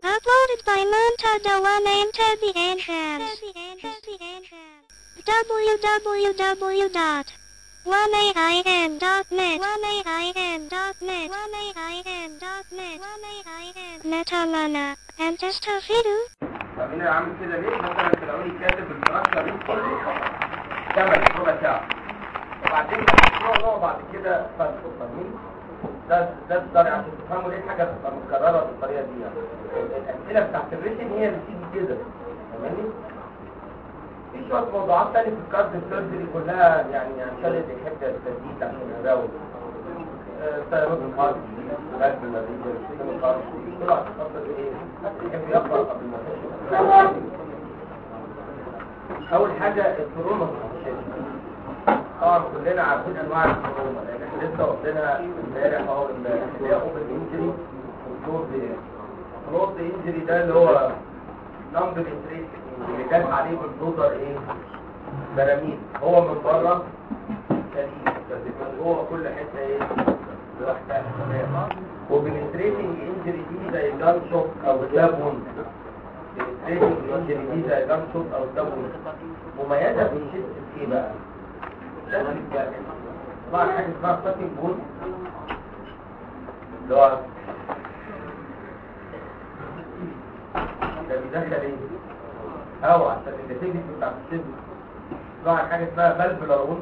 Uploaded by Montada One and Tabby Enhance. www.1aim.net 1aim.net 1aim.net 1aim Metalana and Testafidu. طب انا عامل كده ليه مثلا تلاقوني كاتب الستراكشر دي كله كمل ربع ساعه وبعدين نقعد بعد كده فرق فاهمين ده ده الطريقه عشان تفهموا ليه حاجه تبقى متكرره بالطريقه دي يعني الاسئله بتاعت الريتن هي اللي بتيجي كده فاهماني في شويه موضوعات تانية في الكارد سيرجري كلها يعني عشان اللي يحب التسديد عشان يزود سيروت الهارت بلاد النتيجه سيستم الهارت كل واحد خاطر ايه يحب يقرا قبل ما يخش اول حاجه التروما طبعا كلنا عارفين انواع التروما لان احنا لسه واخدينها امبارح اهو امبارح اللي هي اوبن انجري والكلوز كلوز انجري ده اللي هو نمبر انتريس اللي جات عليه بالبلوزر ايه براميل هو من بره سليم بس من جوه كل حته ايه لوحدها تمام وبنتريتنج انجري دي زي جان شوك او سابون بنتريتنج انجري دي زي جان شوك او سابون مميزه في الشيست في ايه بقى؟ لازم يعني طبعا حاجه اسمها ستاتيك بول اللي هو ده بيدخل ايه؟ هوا عشان النتيجه بتاعت الشيست طبعا حاجه اسمها بلب لارون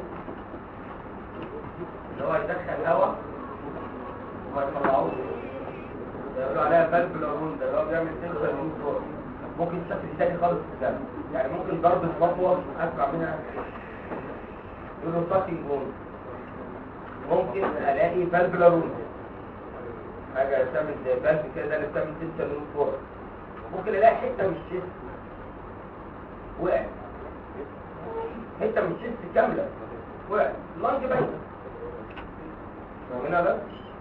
اللي هو يدخل هواء وما يطلعوش ده يقولوا عليها بلب لارون ده اللي هو بيعمل سنسر نيوترون ممكن شكل تاني خالص في الدم يعني ممكن ضربة مطوة اسمع منها يقولوا ساكينج بون ممكن الاقي بلب لارون حاجة تعمل زي بلب كده ده اللي بتعمل سنسر نيوترون ممكن الاقي حتة من الشيست وقعت حتة من الشيست كاملة وقعت اللنج باينة فاهمين ده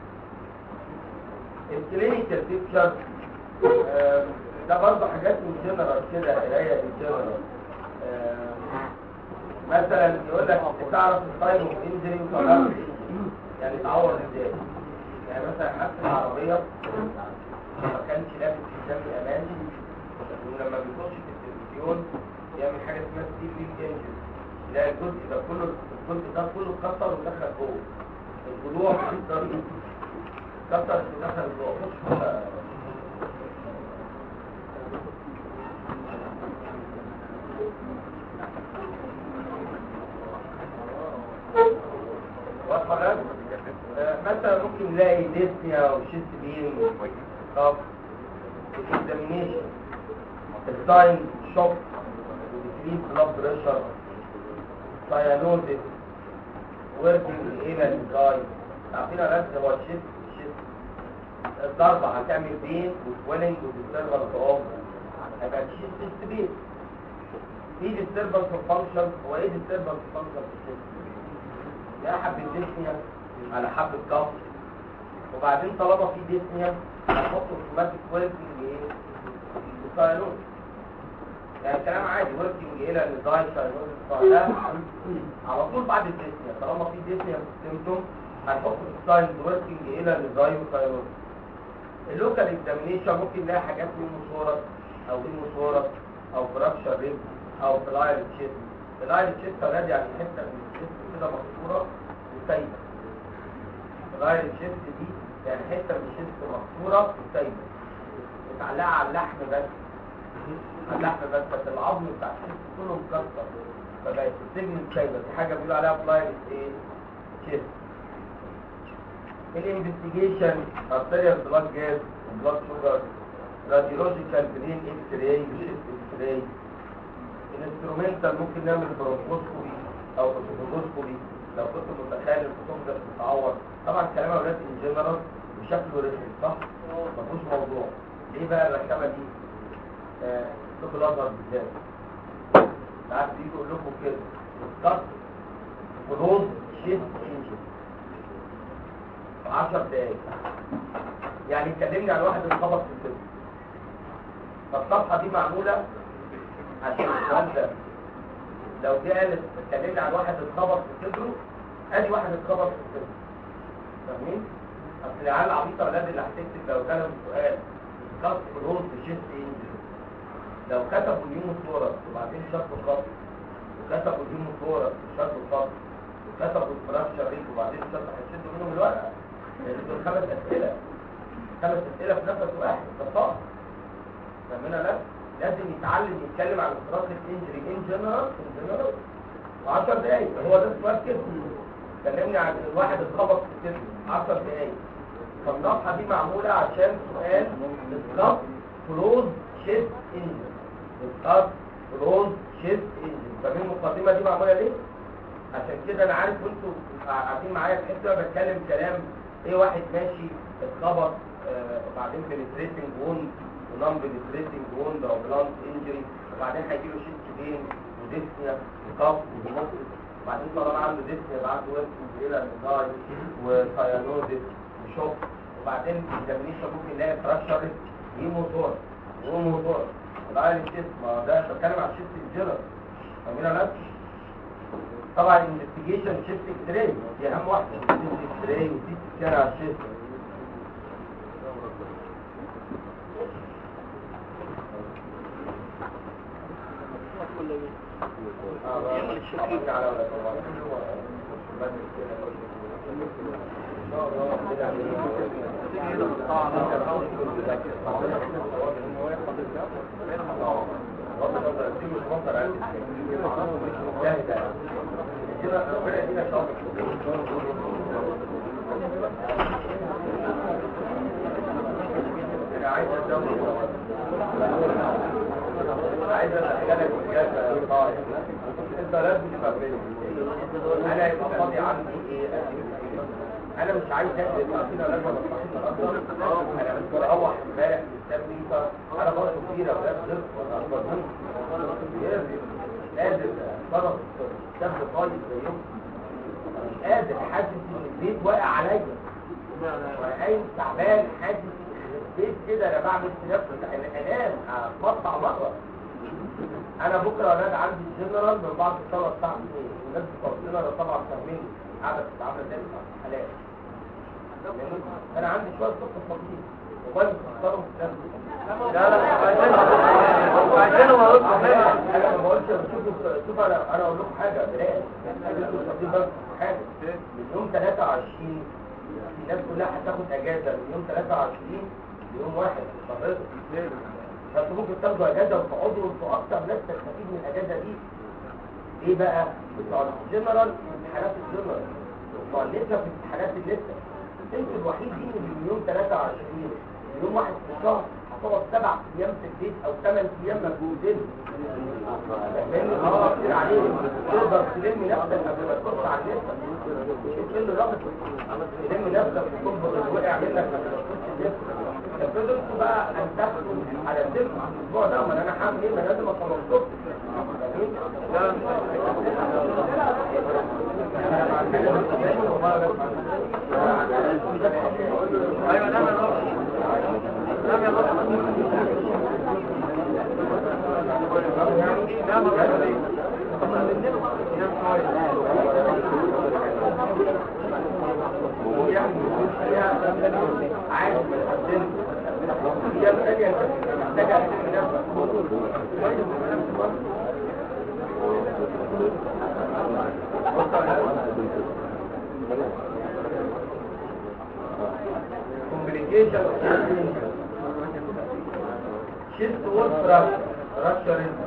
الكلينيكال بيكتشر ده برضه حاجات من جنرال كده قرايه من جنرال مثلا يقول لك تعرف التايم اوف انجري وتعرف يعني تعور ازاي يعني مثلا حادثه عربيه ما كانش لابس حزام الامان ولما بيخش في التلفزيون يعمل حاجه اسمها ستيل بيك انجري يلاقي الجزء ده كله الجزء ده كله اتكسر ودخل جوه الضلوع كسر كسر دخل جوه مثلا ممكن نلاقي ديسنيا وشيست بين طب اكزامينيشن الساين شوك ديكريس بلاد بريشر سايانوزيس وركينج الى الجاي عارفين يا ناس هو الشيست الشيست الضربة هتعمل بين وسويلنج وديستربنس اوف هيبقى الشيست شيست بين في ديستربنس فانكشن هو ايه ديستربنس فانكشن في الشيست يا حبة ديسنيا على حبة كف وبعدين طالما في ديسنيا هنحط اوتوماتيك وركينج ايه ساينوز يعني الكلام عادي وركينج الى الداي ساينوز ده على طول بعد الديسنيا طالما في ديسنيا في السيمتوم هنحط الساينز وركينج الى الزايوثايرويد اللوكال اكزامينيشن ممكن نلاقي حاجات من مصورة او من مصورة او فراكشر ريب او فلاير تشيست فلاير تشيست اولاد يعني حته من التشيست كده مكسوره وسايبه فلاير تشيست دي يعني حته من التشيست مكسوره وسايبه متعلقه على اللحم بس على اللحم بس بس العظم بتاع التشيست كله مكسر فبقت السجن سايبه دي حاجه بيقولوا عليها فلاير ايه تشيست الانفستيجيشن ارتريال بلاد جاز بلاد شوجر راديولوجيكال برين اكس راي وشيست اكس راي الانسترومنتال ممكن نعمل برونكوسكوبي او اوتوكوسكوبي لو كنت متخيل الفوتوجراف بتتعور طبعا كلام اولاد ان جنرال وشكله رسمي صح ما فيهوش موضوع ليه بقى الركبه دي آه طب الازهر بالذات ساعات بيجي يقول لكم كده الكسر كلوز شيست انجن 10 دقايق يعني اتكلمني عن واحد اتخبط في الصدر فالصفحه دي معموله عشان السؤال ده لو دي قالت اتكلمنا عن واحد اتخبط في صدره ادي واحد اتخبط في الصدر فاهمين اصل العيال العبيطه اولاد اللي هتكتب لو كان سؤال discuss closed chest injury لو كتبوا الهيموثوركس وبعدين شافوا خط وكتبوا الهيموثوركس وشافوا خط وكتبوا الفراكشر ريت وبعدين شافوا هيشدوا منهم الورقه لان دول خمس اسئله خمس اسئله في نفس واحد ده صعب فاهمين لا لازم يتعلم يتكلم عن الفراكشر انجري ان جنرال ان جنرال 10 دقايق هو ده السؤال كده كلمني عن الواحد اتخبط في الكتف 10 دقايق فالصفحه دي معموله عشان سؤال discuss كلوز شيست انجن discuss كلوز شيست انجن فاهمين المقدمه دي معموله ليه؟ عشان كده انا عارف وانتوا قاعدين معايا تحسوا انا بتكلم كلام ايه واحد ماشي اتخبط آه وبعدين بنتريتنج ووند ونون بنتريتنج ووند او بلانت انجري وبعدين هيجي له شيست بين وديسنيا وكف ومصر وبعدين طالما عنده ديسنيا يبقى عنده ويست الى النزاي وسايانوزيس وشوك وبعدين الاكزامينيشن ممكن نلاقي فراكشر يموتور وموتور وده الشيست ما ده بتكلم عن الشيست الجنرال فاهمين ولا لا؟ طبعا الانفستيجيشن شيست اكس راي دي اهم واحده شيست اكس راي ودي سكان على الشيست عايز ادخلك بجد طيب انت لازم تفهمني انا يبقى فاضي عندي ايه انا مش عايز اكذب كده لازم اصلا انا بس بروح امبارح مستني انا برضه كتير اولاد غير اكبر مني لازم طرف شاب طالب زيهم مش قادر حاسس ان البيت واقع عليا وانا قايم تعبان حاسس ان البيت كده انا بعمل في نفسي انا انام اتقطع مره انا بكره اولاد عندي جنرال من بعض الطلبه بتاعتي الناس بتوع الجنرال طبعا فاهمين عدد عامله ازاي حالات انا عندي شويه قصه فاضيين موبايل بتختارهم في نفسي لا لا وبعدين هو انا ما بقولش شوفوا شوف انا انا اقول لكم حاجه بلاش انتوا واخدين بالكم حاجه من يوم 23 الناس كلها هتاخد اجازه من يوم 23 ليوم واحد فرقوا فانتوا ممكن تاخدوا اجازه وتقعدوا وانتوا اكتر ناس تستفيد من الاجازه دي ايه بقى بتوع الجنرال امتحانات الجنرال بتوع النسا في امتحانات النسا انتوا الوحيدين اللي من يوم 23 يوم واحد في الشهر هتقعد سبع ايام في البيت او ثمان ايام مجهودين فاهمني اه كتير عليك تقدر تلم نفسك قبل ما تخش على النسا مش كل رابط تلم نفسك وتنبض اللي وقع منك قبل ما تخش النسا افرضوا انتوا بقى انتخبوا على الدفع الاسبوع ده ما انا هعمل ايه ما لازم اخلص الصبح ايوه ده عايز هي الثانية محتاجة complication of chest wall fracture fracture is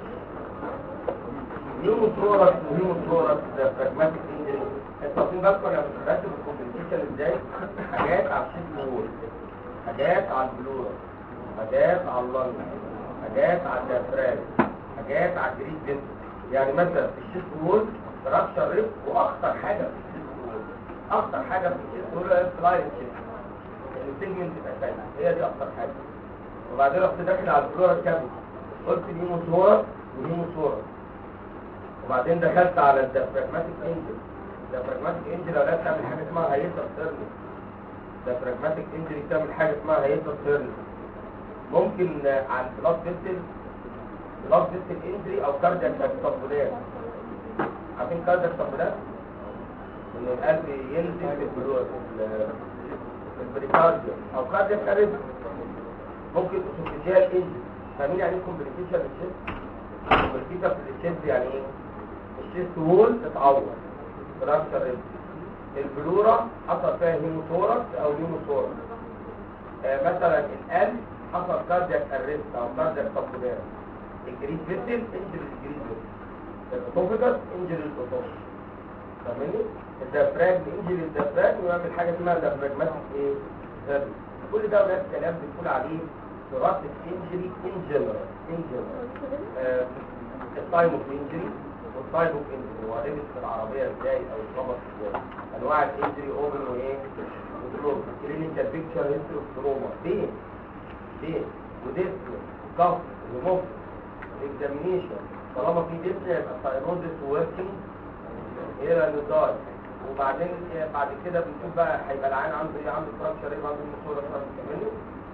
pneumothorax pneumothorax pragmatic injury انتوا واخدين بالكم انا برتب الكومبليكيشن ازاي حاجات على الشيست وول حاجات على البلورا حاجات على اللنج حاجات على الديافراجم حاجات على الجريد جنس يعني مثلا في الشيست وول فراكشر ريب واخطر حاجه في الشيست وول اخطر حاجه في الشيست وول هي السلايد شيست السيجمنت الاساسي هي دي اخطر حاجه وبعدين رحت داخل على البلورا كابيت قلت نيموثورا ونيموثورا وبعدين دخلت على الديافراجماتيك انجل الديافراجماتيك انجل اولاد تعمل حاجه اسمها هيتر سيرني الديافراجماتيك انجري بتعمل حاجه اسمها هيتر سيرني ممكن عن بلاد فيستل بلاد فيستل انجري او كاردياك تقبلات عارفين كاردياك تقبلات ان القلب ينزل في البلور في البريكارديوم او كاردياك اريزم ممكن اسوفيجيال انجري فاهمين يعني ايه كومبليكيشن للشيست كومبليكيشن في الشيست يعني ايه الشيست وول اتعور فراكشر ريب البلورا حصل فيها هيموثوركس او هيموثوركس آه مثلا القلب حصل كاردياك ارست او كاردياك سبودان الجريد فيسل انجري الجريد فيسل الاسوفيجاس انجري الاسوفيجاس فاهماني الدافراج انجري الدافراج ويعمل حاجه اسمها دافراجماتيك ايه هيرنيا. كل ده ولاد كلام بنقول عليه دراسه انجري ان جنرال ان جنرال التايم اوف انجري والتايم اوف انجري هو لبس في العربيه ازاي او اتربط ازاي انواع الانجري اوبن وايه وكلوز كلينيكال بيكتشر هيستوري اوف تروما فين فين وديسك كف ريموف اكزامينيشن طالما في ديسك يبقى ساينوزس ووركينج ايه النضال وبعدين إيه بعد كده بنشوف بقى هيبقى العين عنده ايه عنده فراكشر ايه عنده مصوره فراكشر منه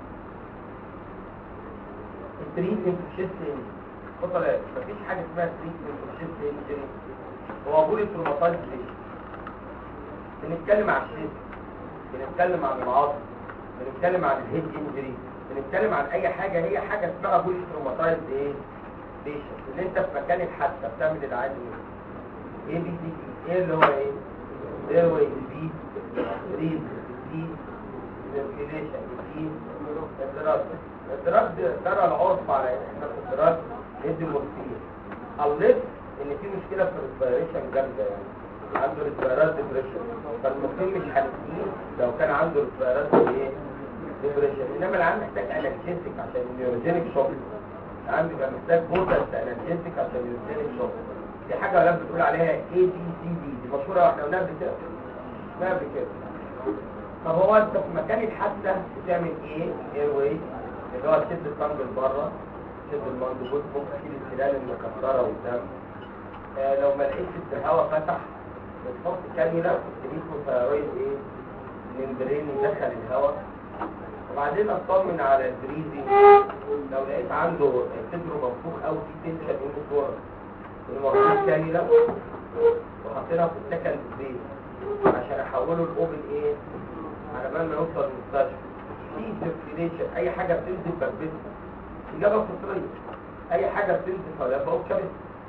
التريتمنت في شيست انجري خد بالك مفيش حاجه اسمها تريتمنت في شيست انجري هو بولي تروماتايز ليه بنتكلم عن الشيست بنتكلم عن العظم بنتكلم عن الهيد انجري بنتكلم عن اي حاجه هي حاجه اسمها بولي تروماتايز ايه بيشن اللي انت في مكان الحادثه بتعمل العين ايه ايه بي دي ايه اللي هو ايه ايه هو بي ريد دي سيركيليشن دي الدراج الدراج ترى العرف على احنا في الدراج ندي مورفين خلصت ان في مشكله في الريسبيريشن جامده يعني عنده ريسبيرات ديبريشن فالمورفين مش هنسيه لو كان عنده ريسبيرات ايه ديبريشن انما العيان محتاج انالجيسيك عشان النيوروجينيك شوك العيان بيبقى محتاج بوتنس انالجيسيك عشان النيوروجينيك شوك دي حاجه ولا بتقول عليها اي بي سي دي دي مشهوره واحنا قلناها قبل كده قلناها قبل كده طب هو انت في مكان الحادثه بتعمل ايه اير واي اللي هو تشد الطنج لبره تشد المندوبوت ممكن تشيل السلال المكسره والدم آه لو ما لقيتش الهواء فتح بتحط كانيولا تميكو ثيرويد ايه ممبرين يدخل الهواء وبعدين اطمن على البريزي لو لقيت عنده صدره منفوخ او في تنشن ايموتور المرض كانيولا وحطيناها في السكند بريز عشان احوله الاوبن ايه على بال ما يوصل للمستشفى في سيركيليشن اي حاجه بتنزل بلبسها اجابه فطريه اي حاجه بتنزل فلا بقول كبس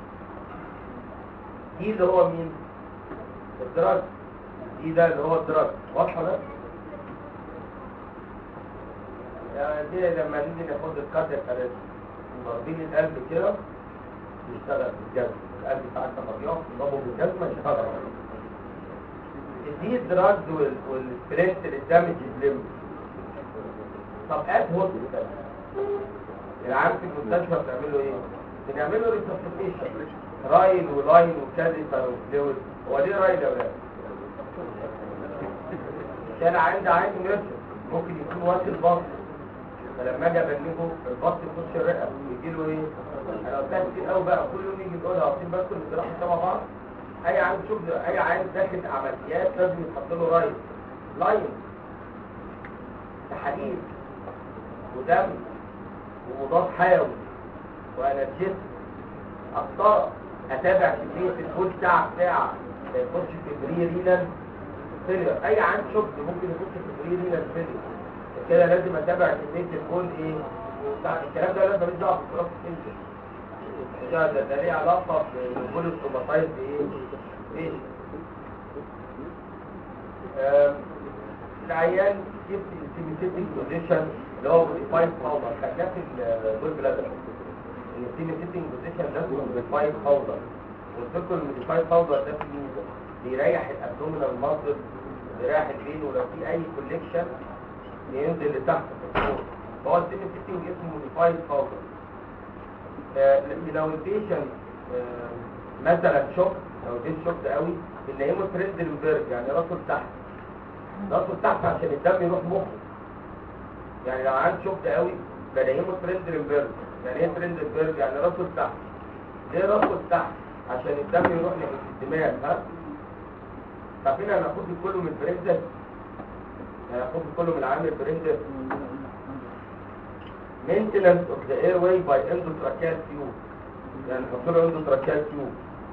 دي اللي هو مين الدراج دي ده اللي هو الدراج واضحه ده يعني دي لما نيجي ناخد الكاردياك اريست ضاربين القلب كده يشتغل بالجزم القلب ساعات لما بيقف يضربه بالجزمه يشتغل دي الدراجز والسبرينت للدامج الليمب طب اد هوسبيتال العام في المستشفى بتعملوا ايه بنعمله ريسبستيشن رايل ولاين وكاديتر وفلويد هو ليه رايل يا ولاد عشان عندي عين نيرشن ممكن يكون واكل بطن فلما اجي ابلغه البطن يخش الرئه ويجي له ايه انا قلتها كتير قوي بقى كل يوم يجي يقولها واخدين بالكم الجراحه شبه بعض اي عين شوف اي عين داخل عمليات لازم يتحط له رايل لاين تحاليل ودم ومضاد حيوي وانرجيست قسطره اتابع كميه الفول ساعه ساعه ما يخش في بري رينال فيلر اي عين شوف ممكن يخش في بري رينال فيلر كده لازم اتابع كميه الفول ايه ساعة. الكلام ده لازم ماليش دعوه بالكلاس انجل ده ده ده ليه علاقه بالفول السوماتايز ايه ايه آم، العيان جبت السيميتيك بوزيشن اللي هو موديفايد باودر خدناه في الجول بلادر السيميتيك بوزيشن ده موديفايد باودر قلت لكم الموديفايد باودر ده في ميزه بيريح الابدومينال ماسل بيريح البين ولو في اي كوليكشن ينزل لتحت في الصوت فهو السيميتيك اسمه موديفايد باودر لو البيشنت مثلا شوك لو دي شوك قوي بنلاقيه تريندلنبرج يعني راسه لتحت راسه لتحت عشان الدم يروح مخه يعني لو عندي شوك قوي بلاقيه تريندلنبرج يعني ايه تريندلنبرج يعني راسه لتحت ليه راسه لتحت عشان الدم يروح ناحيه الدماغ ها طب هنا هناخد كله من البريندر يعني هناخد كله من عامل البريندر maintenance of the airway by endotracheal tube يعني نحط له endotracheal tube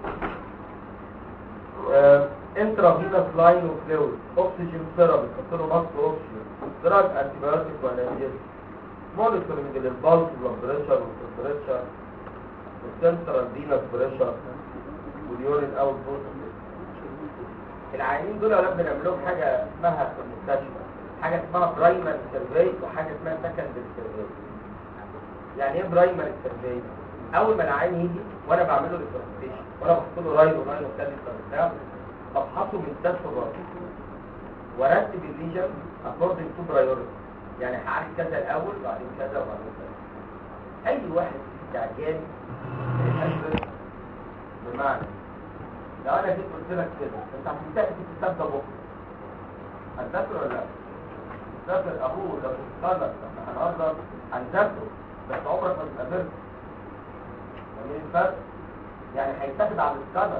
intravenous line of fluid oxygen therapy نحط له ماسك oxygen drug antibiotic وانالجيزم مونيتورنج للبلس والبريشر والتمبريتشر والسنترال فينس بريشر واليورين اوت بوت العيانين دول اولاد بنعمل لهم حاجه اسمها في المستشفى حاجه اسمها برايمري سيرفي وحاجه اسمها سكندري سيرفي يعني ايه برايمري سيرفي اول ما العيان يجي وانا بعمل له الانفستيشن وانا بحط له رايل ورايل وكالي بتاع بفحصه من الدم الرئيسي وارتب الليجن according to priority يعني هعالج كذا الاول وبعدين كذا وبعدين كذا اي واحد استعجال يحسن بمعنى لو انا جيت قلت لك كده انت هتنتهي في الكتاب ده بكره هتذاكر ولا لا؟ هتذاكر اهو لو تتخلص احنا هنهزر هنذاكره بس عمرك ما تقابلته فاهمين الفرق؟ يعني هيتاخد على السكانر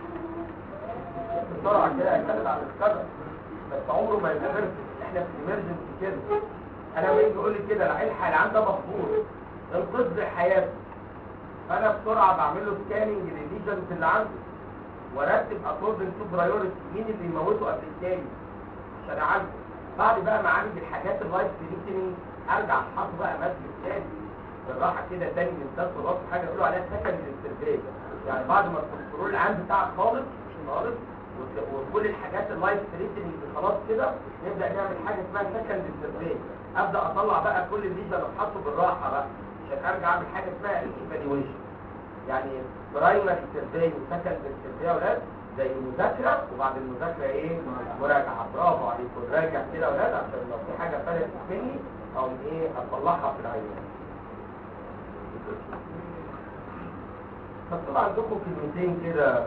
بسرعه كده هيتاخد على السكانر بس عمره ما يتقابلش احنا في ايمرجنسي كده انا لما يجي يقول لي كده العيل العيان ده مفقود انقذ لي حياته فانا بسرعه بعمل له سكاننج للليجنز اللي عنده وارتب اكوردنج تو برايورتي مين اللي يموته قبل التاني عشان اعالجه بعد بقى ما اعالج الحاجات اللايف ثريتنينج ارجع احط بقى مسجد تاني بالراحه كده تاني من تحت راسه حاجه يقولوا عليها سكند استرفاج يعني بعد ما الكنترول العام بتاعك خالص خالص وت- وكل الحاجات اللايف ثريتنينج خلاص كده نبدا نعمل حاجه اسمها سكند استرفاج ابدا اطلع بقى كل الليجن احطه بالراحه بقى عشان ارجع اعمل حاجه اسمها ايفالويشن يعني برايمري سيرفي وسكندري سيرفي يا اولاد زي مذاكره وبعد المذاكره ايه مراجعه برافو عليكم راجع كده يا اولاد عشان لو في حاجه فرقت مني او ايه اطلعها في العيان مكتوب عندكم كلمتين كده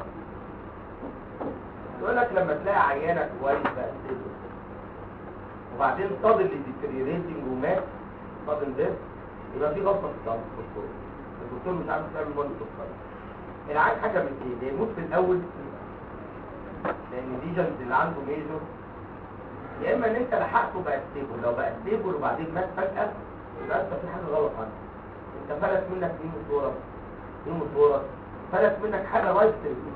يقول لك لما تلاقي عيانك كويس بقى ستيبل وبعدين فاضل لديتريوريتنج ومات فاضل ده يبقى في غلطه في الدكتور الدكتور مش عارف يعمل بول الدكتور العيان حاجه من ايه يا يموت في الاول لان الليجنز اللي عنده ميجور يا اما ان انت لحقته بقى ستيبل لو بقى ستيبل وبعدين مات فجاه يبقى انت في حاجه غلط عنك انت فلت منك مين صوره مين صوره فلت منك حاجه لايف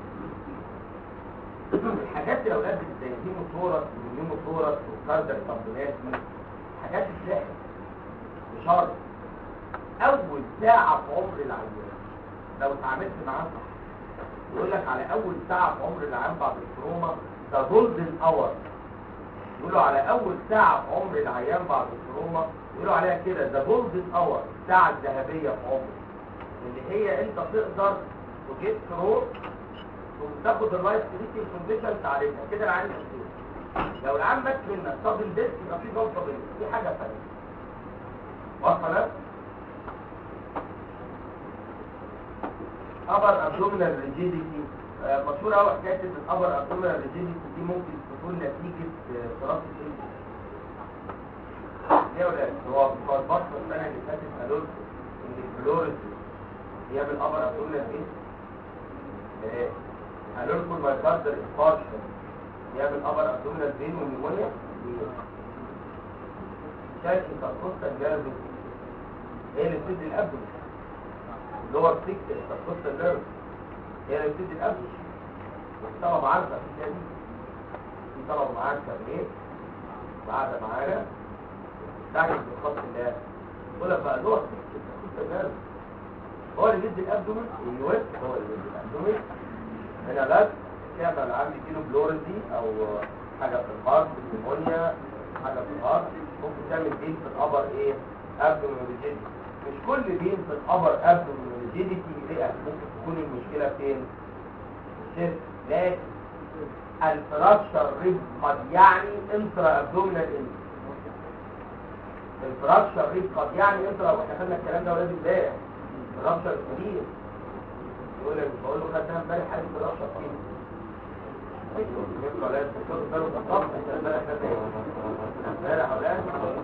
الحاجات الاولاد اللي زي هيموثورس والنيموثورس والكاردياك كومبونات دي حاجات تتلاحق بشرط اول ساعه في عمر العيان لو اتعاملت معاه صح يقول لك على اول ساعه في عمر العيان بعد التروما ده جولدن اور يقولوا على اول ساعه في عمر العيان بعد التروما يقولوا عليها كده ده جولدن اور الساعه الذهبيه في عمره اللي هي انت تقدر تجيب ثرو وتاخد اللايف ستريتنج كونديشن تعالجها كده العيان مش لو العيان مات منك صاب ديسك يبقى في غلطه منك في حاجه ثانيه واضحه لا ابر ابدومينال ريجيديتي مشهور قوي حكايه ان الابر ابدومينال ريجيديتي دي ممكن تكون نتيجه دراسه الانجليزي ليه ولا هو هو البطل السنه اللي فاتت قالوا لكم ان الفلوريد بيعمل ابر ابدومينال ايه؟ قالوا لكم المايكاردر انفاركشن بيعمل ابر ابدومينال بين والنيمونيا شايف انت القصه الجلد هي اللي بتدي الابدومين اللي هو السيك القصه الجلد هي اللي بتدي الابدومين طلب عارفه في الكلام في طلب عارفه ايه وقاعده معانا تعجب بالخط الله يقول لك بقى دور القصه الجلد هو اللي بيدي الابدومين ايوه هو اللي بيدي الابدومين هنا بس تعمل عندي كيلو بلورنزي او حاجه في الهارت نيمونيا حاجه في الهارت ممكن تعمل بين في الابر ايه ابدومين ريجيديتي مش كل بين في الابر ابدومين ريجيديتي رئه ممكن تكون المشكله فين الشرك لكن الفراكشر ريب قد يعني انترا ابدومينال انت الفراكشر ريب قد يعني انترا واحنا خدنا الكلام ده ولاد امبارح الفراكشر كبير يقول لك بقول له خدها امبارح حاجه الفراكشر فين يبقى لازم تاخد باله بالظبط عشان امبارح خدنا ايه امبارح اولاد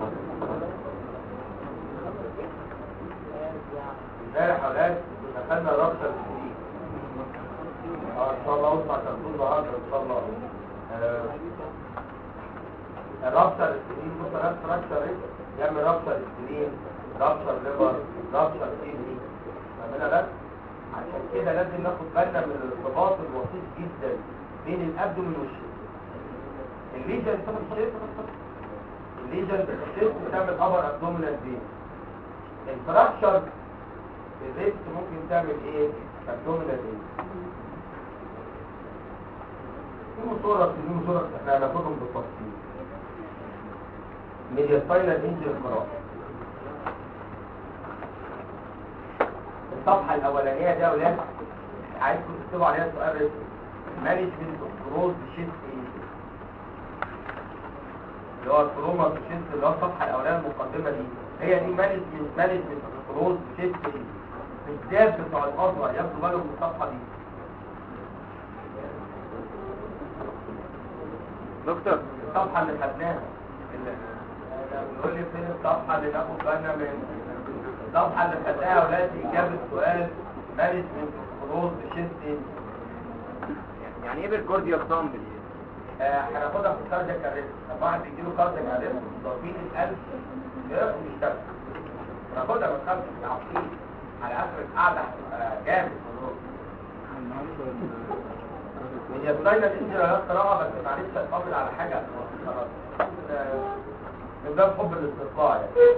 امبارح اولاد دخلنا رابشر كبير اه ان شاء الله اوسع تنظيم النهارده ان شاء الله آه، الرابشر السليم بص انا فراكشر ايه يعمل رابشر السليم رابشر ليفر رابشر كيدني فاهمين بس عشان كده لازم ناخد بالنا من الارتباط الوسيط جدا بين الابدومين والشيست الليجن انت مش شايف الليجن الشيست بتعمل ابر ابدومينال بين الفراكشر الريست ممكن تعمل ايه ابدومينال ايه في مصورة في مصورة احنا هناخدهم بالتفصيل ميدياستاينال انجل القراءة الصفحة الأولانية دي يا أولاد عايزكم تكتبوا عليها سؤال رسمي مانجمنت اوف كروز شيست ايه اللي هو الكروما شيست اللي هو الصفحة الأولانية المقدمة دي هي دي مانجمنت مانجمنت اوف كروز شيست ايه بالذات بتوع الأزهر ياخدوا بالهم من الصفحة دي دكتور الصفحة اللي خدناها اللي بيقول لي فين الصفحة اللي ناخد بالنا منها الصفحة اللي خدناها يا ولاد إجابة سؤال مانجمنت اوف كروز شيست ايه يعني ايه بالكورديا اكزامبل آه، هناخدها في الكاردياك اريست طب واحد بيجيله كاردياك اريست ضاربين القلب بيقف ويشتغل هناخدها ما تخافش مش عارفين على اخر القعده هتبقى جامد هي سلاينا تنزل على القراءه بس معلش هتفضل على حاجه خلاص آه، من باب حب الاسترخاء يعني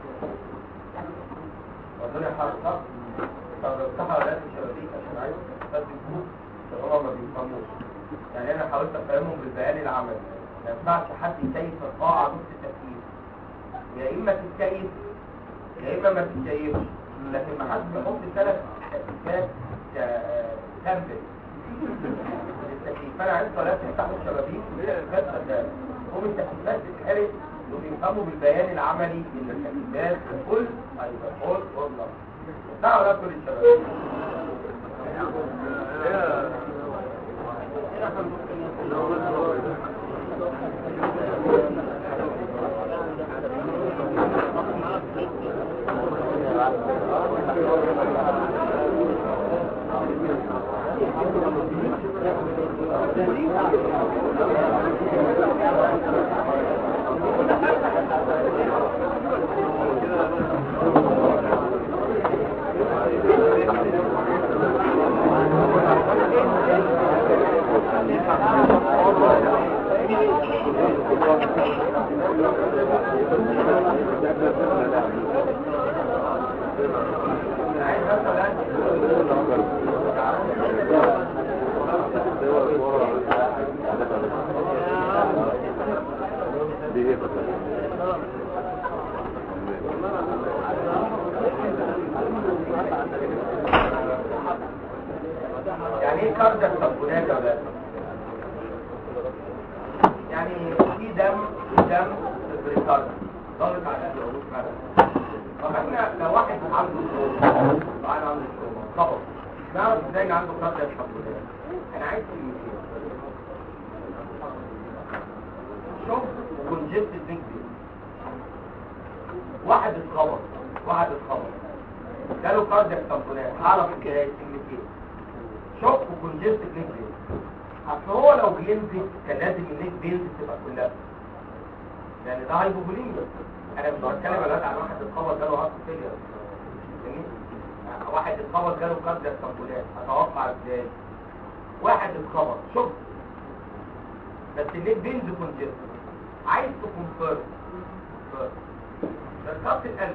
والدنيا حر صح؟ طب افتحها ولا الشبابيك عشان عايز بس يفوت هو ما بيفهموش يعني انا حاولت افهمهم بالبيان العملي ما ينفعش حد يكيف القاعه نص التكييف يا اما تتكيف يا اما ما تتكيفش لكن ما حدش بيحط ثلاث تكييفات سامبل للتكييف فانا عايز ولا تفتحوا الشبابيك والتكييفات شغاله هم التكييفات تتحرق وبيفهموا بالبيان العملي ان التكييفات كل ايوه كل والله لا ولا كل الشبابيك عايز مثلا دي ايه يعني ايه كاردياك تنبؤات يا ولاد؟ يعني في دم في دم في البريكارد ضغط على القلب مثلا طب احنا لو واحد عنده تروما واحد عنده تروما خبط نعرف ازاي ان عنده كاردياك تنبؤات انا عايز كلمتين شوف كونجستد نيك واحد اتخبط واحد اتخبط جاله كاردياك تنبؤات هعرف الكلمتين شوك وكونجستد نيك بينز اصل هو لو بينزل كان لازم النيك بينز تبقى كلها لان ده هايبوبوليميا انا مش بتكلم على عن واحد اتخبط جاله هارت فيلير جميل واحد اتخبط جاله كاردياك تنبؤات اتوقع ازاي واحد اتخبط شوف بس النيك بينز كونجستد عايز تكونفيرم ده خط القلب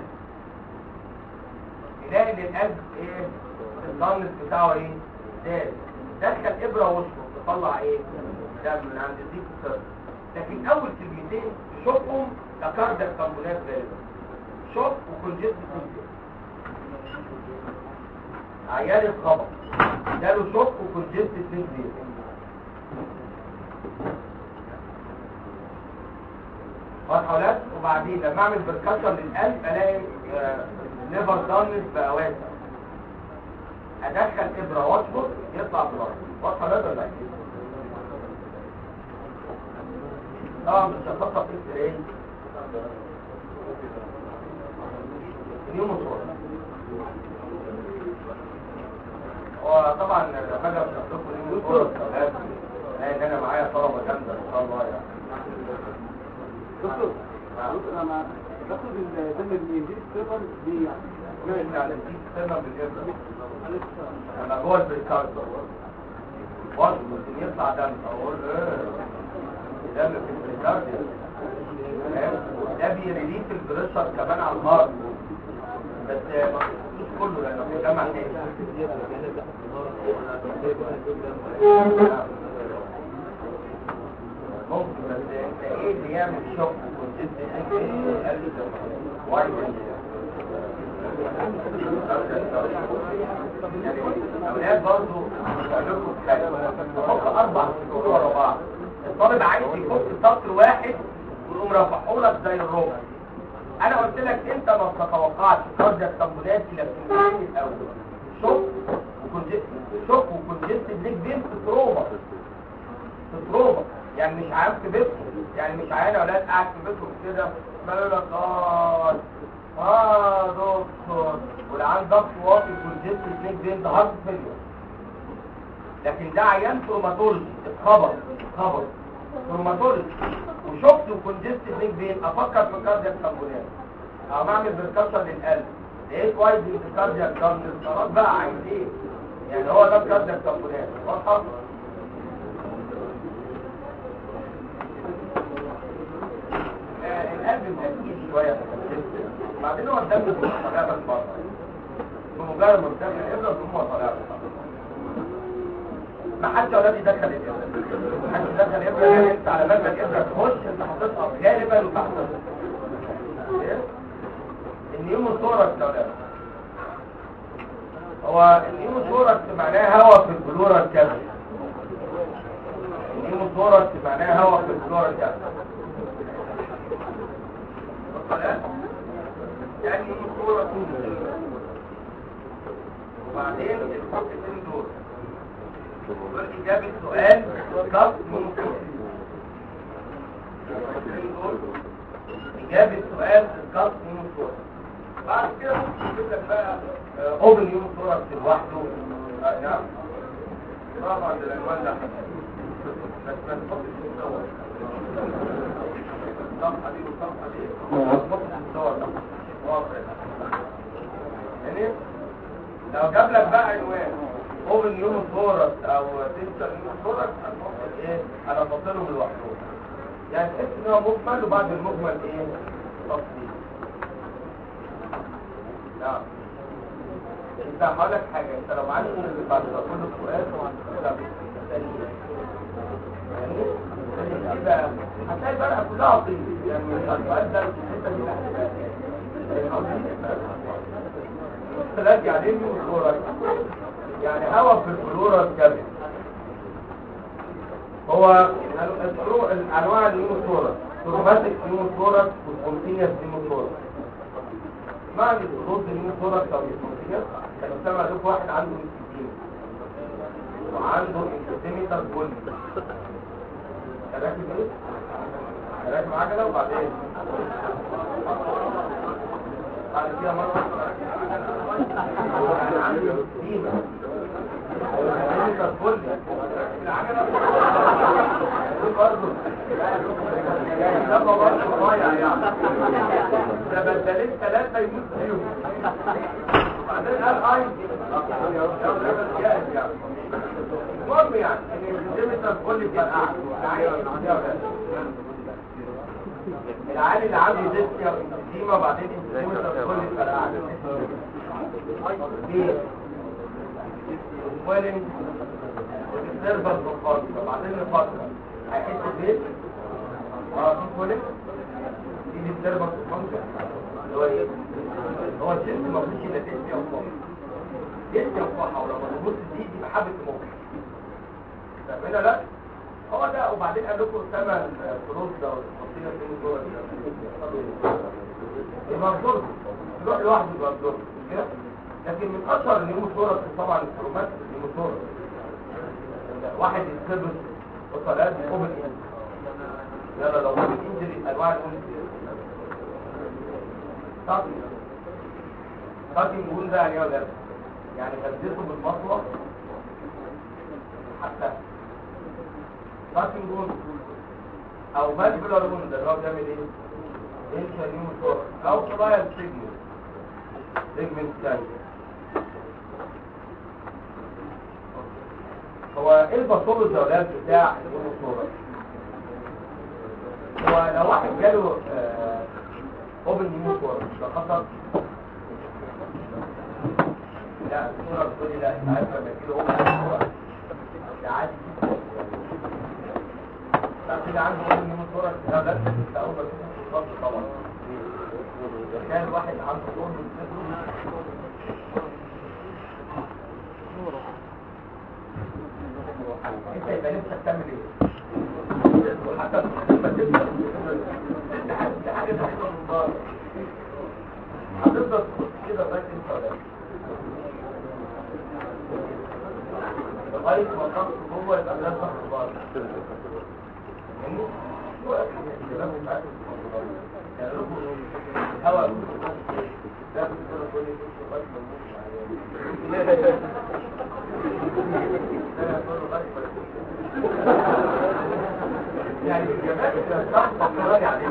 نلاقي ان القلب ايه الضغط بتاعه ايه زاد دخل ابره وسطه تطلع ايه دم من عند الديك السر لكن اول كلمتين شوفهم كاردياك تنبؤات غالبا شوف وكونجست كونجست عيال الخبط جاله شوك وكونجست سنزير واضحه ولا وبعدين لما اعمل بركشن للقلب الاقي ليفر دانس بقى واسع ادخل ابره واشفط يطلع بلاد واضحه ولا لا طبعا مش هتفكر في اكس راي اليوم صور هو طبعا لما اجي اشرح لكم اليوم صور الشباب لان انا معايا طلبه جامده ان شاء الله يعني دكتور دكتور انا باخد الدم منين دي السيرفر دي يعني مش على دي سنه بالابره انا جوه البريكارد برضه ممكن يطلع دم اقول ايه دم في البريكارد فاهم؟ ده بيريليف البريشر كمان على الهارت بس مش كله لانه بيجمع تاني ممكن بس انت ايه اللي يعمل شوك وكونجست وايد اولاد برضه اقول لكم حاجه حط اربع سطور ورا بعض الطالب عايز يحط سطر واحد ويقوم رافعه لك زي الربع انا قلت لك انت ما تتوقعش كاردياك تمبولات الى الكونجست الاول شوك وكونجست شوك وكونجست بليك بين في تروما في تروما يعني مش عيان في بيتهم يعني مش عيان اولاد قاعد في بيتهم كده مالوا لك اه اه دكتور والعيان ضغط واطي كونجست بليك بين ده هارت فيلير لكن ده عيان تروماتولوجي اتخبط اتخبط تروماتولوجي وشفت وكونجست بليك بين افكر في كاردياك تمبولات او اعمل بركشن للقلب لقيت وايد كاردياك تمبولات خلاص بقى عايز ايه يعني هو ده كاردياك تمبولات واضحه آه، القلب متأكيد شوية في الجسم. بعدين هو الدم بيبقى طالع بس بره بمجرد ما الدم يبرد هو طالع ما حدش اولاد يدخل الابره ما حدش يدخل الابره يعني انت على بال ما الابره تخش انت هتسقط غالبا وتحت النيوموثوركس يا اولاد هو النيوموثوركس معناه هواء في البلورة الكبد النيوموثوركس معناه هواء في البلورة الكبد خلاص؟ يعني النيوموثوركس وبعدين الحقتين دول دول إجابة سؤال كف منصور دول إجابة سؤال كف منصور بعد كده ممكن يجيب لك بقى اوبن يوم صورة لوحده آه، نعم طبعا العنوان ده بس ما تحطش في الصور الصفحة دي والصفحة دي ما تحطش في الصور ده واضح يعني لو جاب لك بقى عنوان اوبن يوم الفورس او تنسى يوم الفورس هنحط ايه انا فاصلهم لوحدهم يعني تحس ان هو مجمل وبعد المجمل ايه تفصيل نعم انت هقول لك حاجه انت لو عايز بعد كل سؤال طب تاني يعني ايه بقى هتلاقي الفرقه كلها طيب يعني السؤال ده الحته دي ثلاث يعني ايه الفلورا يعني هواء في الفلورا الكبد هو الفلو- انواع النيوموثورس تروماتيك نيوموثورس والكونتينيوس نيوموثورس معنى الخروج النيوموثورس او الكونتينيوس كان سمع لكم واحد عنده انسيتين وعنده انسيتيميتر بولي راكب ايه؟ راكب عجلة وبعدين بعد كده مرة أنا عندي سكينة الفل العجلة دي برضه يعني ده برضه ضايع يعني ده بدلين ثلاثة يموت فيهم وبعدين قال هاي المهم يعني ان الديمتر الكل بيبقى العالي اللي عنده ديسكيا وانتزيما وبعدين الديمتر الكل بيبقى قاعد ليه؟ سويلنج والسيرفر بالفضل وبعدين الفترة هيحس بيه اه في سويلنج دي السيرفر بالفضل اللي هو ايه؟ هو الجنس ما فيش الا ديسكيا وفضل ديسكيا وفضل ولما تبص دي دي محبة مخ هنا لا هو ده وبعدين قال لكم ثمن فلوس ده والتفصيل في الدول يبقى الظلم يروح لوحده يبقى الظلم مش كده لكن من اشهر النيوموثورس طبعا الكرومات النيوموثورس واحد يتخبط وصلات اوبن يلا لو اوبن انجري انواع الاوبن تاكي تاكي نقول ده يعني ايه ولا لا؟ يعني غذيته بالمطوه حتى تاكي نقول او مالفيلر وند اللي هو بيعمل ايه؟ انشا نيوموثورس او ترايل سيجمنت سيجمنت ثاني هو ايه الباثولوجي يا اولاد بتاع النيوموثورس هو لو واحد جاله اوبن نيوموثورس ده خطر لا الصورة بتقول لي لا انت عارف لما يجي له هو الصورة ده عادي لا كده عنده هو من الصورة ده بس ده أول ما تشوفه في الخط طبعا كان واحد عنده دور من انت يبقى نفسك تعمل ايه؟ وحتى لما تبدا دي حاجه تحصل من بره هتفضل تبص كده لغايه انت ولا لغايه ما تخش جوه يبقى ده تحت بره يعني هو الكلام مش عارف يعني لكم الهواء ده بيقول كل شيء لغايه ما نموت يعني الجمال صح تقراري عليه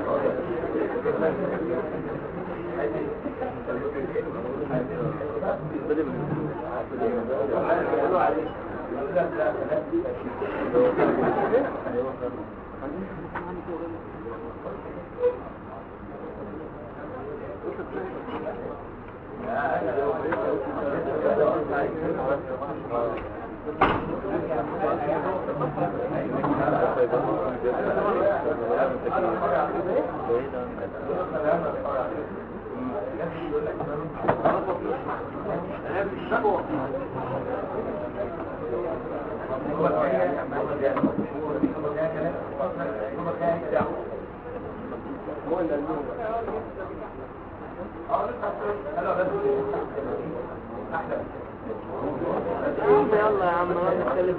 يلا يا عم نتكلم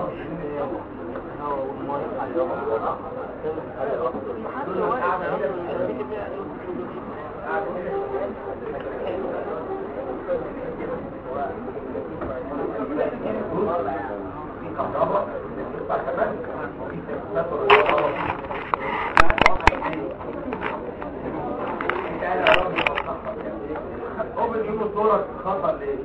في كهرباء بقى كمان وفي تكسر الكهرباء هو بيجيبوا صورة خطر ليه؟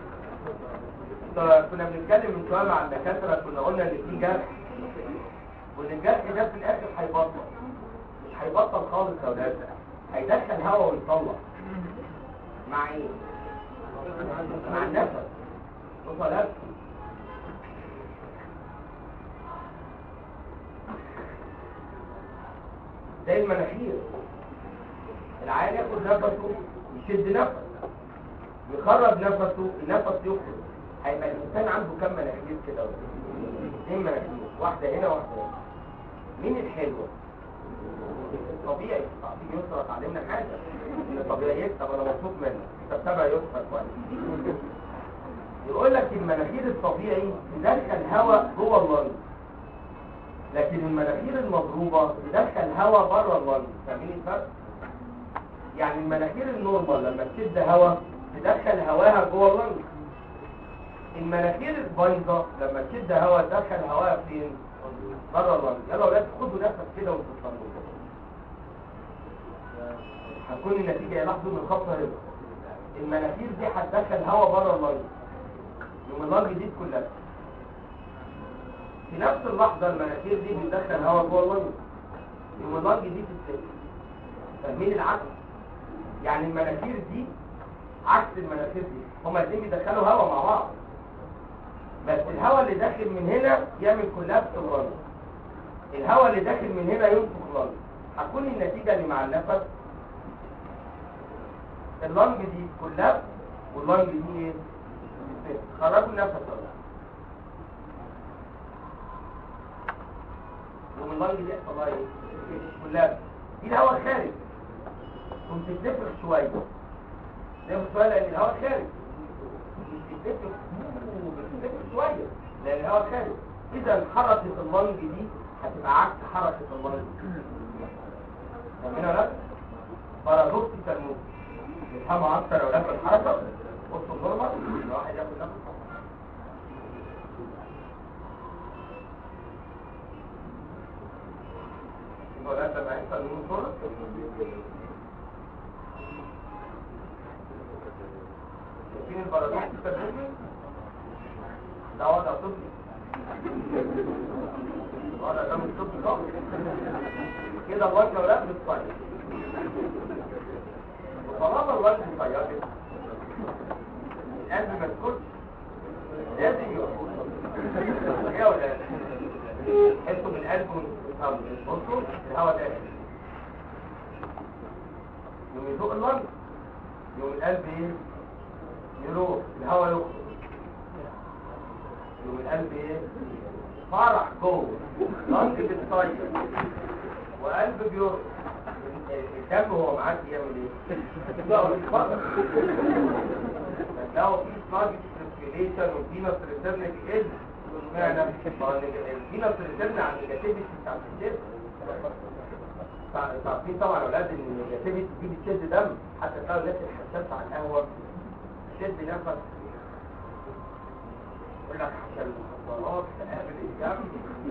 طيب كنا بنتكلم من شوية مع الدكاترة كنا قلنا ان في جرح وان الجرح ده في الاخر هيبطل مش هيبطل خالص يا ولاد هيدخل هواء ويطلع مع ايه؟ مع النفس وصلات زي المناخير العيال ياخد نفسه يشد نفسه يخرج نفسه النفس يخرج هيبقى الانسان عنده كم مناخير كده اثنين مناخير واحده هنا واحده هنا مين الحلوه الطبيعي الطبيعي يسرى تعلمنا حاجه الطبيعي يكتب انا مبسوط منه انت بتابع يسرى كويس يقول لك المناخير الطبيعي تدخل هواء جوه اللنج لكن المناخير المضروبه تدخل هواء بره اللنج فاهمين الفرق يعني المناخير النورمال لما تشد هواء تدخل هواها جوه اللنج المناخير البيضاء لما تشد هواء تدخل هواها فين بره اللنج يلا اولاد خدوا نفس كده وانتوا بتصلوا هتكون النتيجه يلاحظوا من الخطه هنا المناخير دي هتدخل هواء بره اللنج يوم اللنج دي كلها في نفس اللحظه المناخير دي بتدخل هواء جوه اللنج يوم اللنج دي تتسد فاهمين العكس يعني المناخير دي عكس المناخير دي هما الاثنين بيدخلوا هواء مع بعض بس الهواء اللي داخل من هنا يعمل كولابس اللنج الهواء اللي داخل من هنا ينفخ اللنج هتكون النتيجة اللي مع النفس اللنج دي كولابس واللنج دي ايه بتتفتح. خرجوا النفس طبعا يوم اللنج دي يحصل لها ايه كولابس دي الهواء خارج كنت تتنفخ شوية تنفخ شوية لأن الهواء خارج مش تتنفخ بتتنفخ شوية لأن الهواء خارج إذا حركة اللنج دي هتبقى عكس حركة اللنج فاهمين ولا لا؟ بارادوكس تنمو نفهمها أكتر يا ولاد في الحركة بصوا النورمال إن واحد ياخد نفس يبقى ولاد لما يحصل نمو صورة شايفين البارادوكس تنمو ده وضع طبي وضع ده مش طبي خالص كده الوجه ولاد بتصير وطالما الوجه مصير القلب ما تكونش لازم يقول ايه يا ولاد حسوا من القلب بصوا الهواء ده يوم يزق اللنج يوم القلب ايه يروح الهواء يخرج يوم القلب ايه فرح جوه لنج بتطير وقلب بيرقص الدم هو معاك يعمل ايه؟ يقعد يتفرج لو في سلاج سيركيليشن وفينس ريتيرن ايه اشمعنى الفينس ريتيرن عن النيجاتيفيتي بتاعت الجسم عارفين طبعا يا اولاد ان النيجاتيفيتي دي بتشد دم حتى تلاقوا الناس الحساسه على القهوه تشد نفس يقول لك عشان المخدرات تقابل الجنب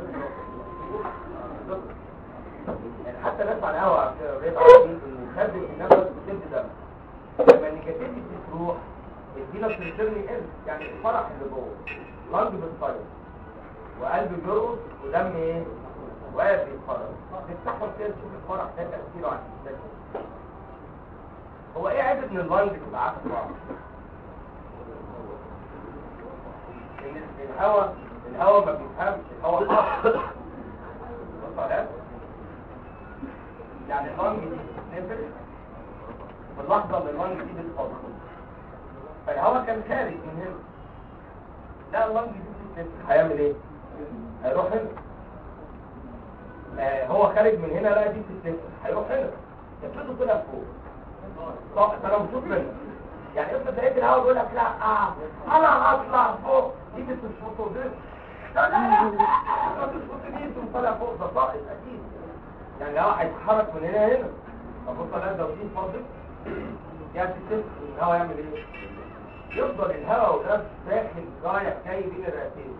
يعني حتى الناس على القهوه بيبقى عارفين ان خد النفس بتشد دم لما النيجاتيفيتي تروح الفينس ريتيرن يقل يعني الفرح اللي جوه لنج بتطير وقلب بيرقص ودم ايه واقف بيتفرج تفتحوا كده تشوف الفرح ده تاثيره على الجسم هو ايه عيب ان اللنج تبقى عكس بعض ان الهواء الهواء ما بيفهمش الهواء حر بص على يعني اللنج دي بتتنفس في اللحظه اللي اللنج دي بتفضل فالهواء كان خارج من هنا لا اللنج دي بتتنفس هيعمل ايه هيروح هنا آه هو خارج من هنا لا دي بتتنفس هيروح هنا يفرضوا كده فوق طب انا مبسوط منك يعني افرض لقيت الهواء بيقول لك لا آه انا هطلع فوق دي بتشفطه ده لا لا لا ما تشفطنيش وطالع فوق ده طائف اكيد يعني الهواء هيتحرك من هنا هنا طب بص على ده ودي فاضل يعني تتنفس الهواء يعمل ايه يفضل الهواء وده داخل رايح جاي بين الرئتين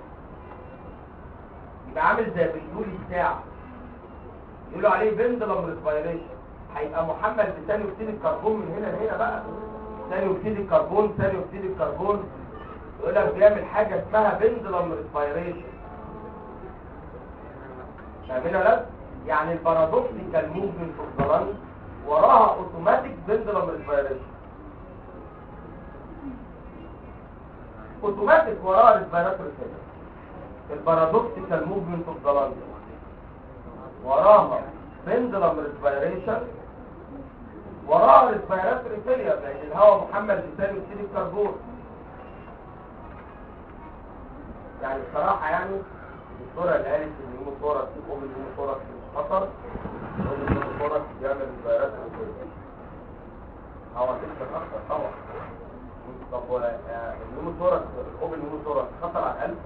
يبقى عامل زي بندول الساعة يقولوا عليه بندلم ريسبيريشن هيبقى محمل بثاني اكسيد الكربون من هنا لهنا بقى ثاني اكسيد الكربون ثاني اكسيد الكربون يقول لك بيعمل حاجة اسمها بندلم ريسبيريشن فاهمين ولا لا؟ يعني البارادوكسيكال موفمنت اوف ذا لانج وراها اوتوماتيك بندلم ريسبيريشن اوتوماتيك وراها ريسبيراتوري سيستم البارادوكسيكال موفمنت اوف ذا لانج وراها بندلم ريسبيريشن وراها ريسبيراتوري فيلير لان الهواء محمل بثاني اكسيد الكربون يعني بصراحه يعني الدكتوره اللي قالت ان الهيموثوركس يقوم الهيموثوركس مش خطر يقوم الهيموثوركس بيعمل ريسبيراتوري فيلير هو تكتب اكتر طبعا طب هو الهيموثوركس القوم الهيموثوركس خطر على القلب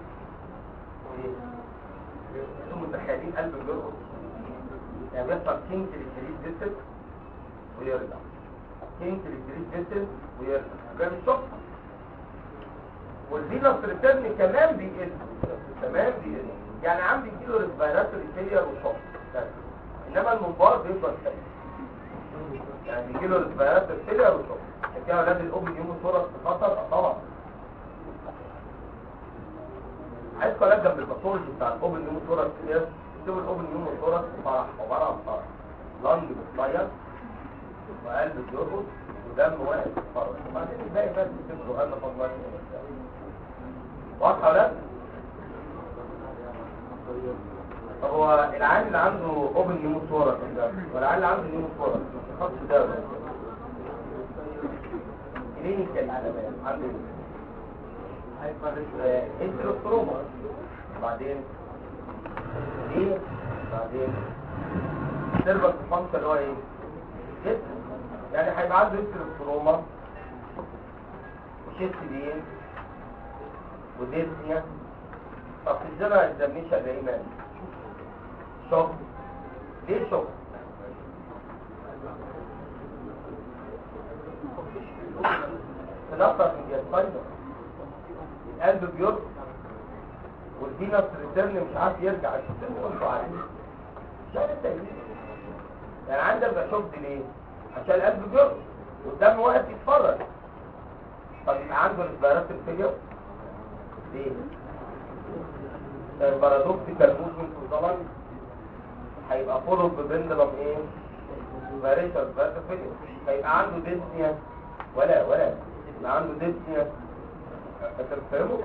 انتم متخيلين قلب بيرقص يعني بيحصل كينج للجريد فيسل ويرجع كينج للجريد فيسل ويرجع ده بالشوك والفينوس ريتيرن كمان بيقل كمان بيقل يعني عندي كيلو ريسبيراتوري فيلير وشوك انما المنبار بيفضل ثابت يعني بيجي له ريسبيراتوري فيلير وشوك كده اولاد الاوبن يوم صوره في خطر طبعا عايز كلام جنب الباثولوجي بتاع الاوبن نيومو ثوركس كده تكتبوا الاوبن نيومو ثوركس فرح عباره عن فرح لانج بتطير وقلب بيرقص ودم واقف بيتفرج وبعدين الباقي بس تفتكروا هذا فضل واضحه ولا طب هو العيان اللي عنده اوبن نيومو ثوركس ده والعيان اللي عنده نيومو ثوركس ما تخافش ده كلينيكال علامات عنده انتروستروما بعدين ليه بعدين سيرفر فانكشن اللي هو ايه جسم يعني هيبقى عنده انتروستروما وشيست بين وديسنيا طب في الزمن الزمنيشة ده ايمان شوك ليه شوك تنفر من الجسم القلب بيرقص والفينس ريتيرن مش عارف يرجع السيستم كله عارف مش عارف تقليل يعني عندك بقى شوك ليه عشان القلب بيرقص والدم واقف يتفرج طب يبقى عنده الفيروس الفيلير ليه البارادوكسيكال موفمنت والضمان هيبقى فولو ببندلم ايه فاريشن فاريشن فيلير هيبقى عنده ديسنيا ولا ولا يبقى عنده ديسنيا انت بتفهمه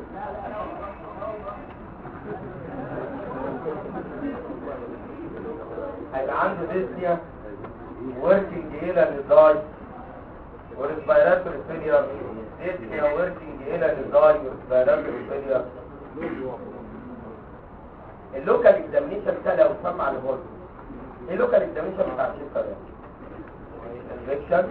هيبقى عنده ديسنيا working هنا للداي وريسبيراتوري فيلير ديسنيا working هنا للداي وريسبيراتوري فيلير اللوكال اكزامينيشن ده لو سمع لبول ايه اللوكال اكزامينيشن بتاع الشفه ده انفكشن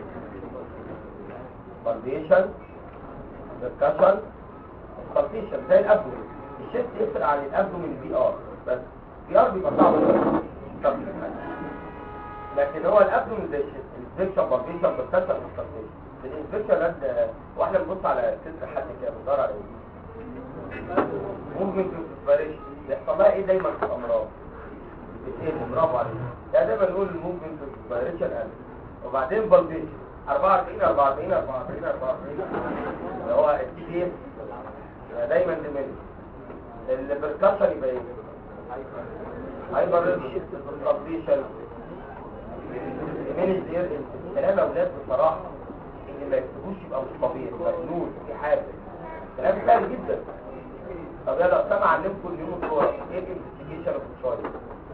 فانديشن ديسكشن سبستيشن زي الابدومين الشيست يفرق عن الابدومين بي ار بس بي ار بيبقى صعب شويه طب لكن هو الابدومين زي الشيست الانفكشن فانديشن ديسكشن سبستيشن الانفكشن ده واحنا بنبص على صدر حد كده بندور على ايه موفمنت انسبيريشن بيحصل لها ايه دايما في الامراض بتقل برافو عليك يعني دايما نقول الموفمنت انسبيريشن قل وبعدين بالبيشن 44 44 44 44 اللي هو التي بي اس دايما ديمين البركشن يبقى ايه هايبر ريتش سبستيشن ديمين دير كلام يا اولاد بصراحه اللي ما يكتبوش يبقى مش طبيعي مجنون في حاجه كلام سهل جدا طب يلا سمع علمكم اليوم الصورة ايه الانفستيجيشن اوف تشايلد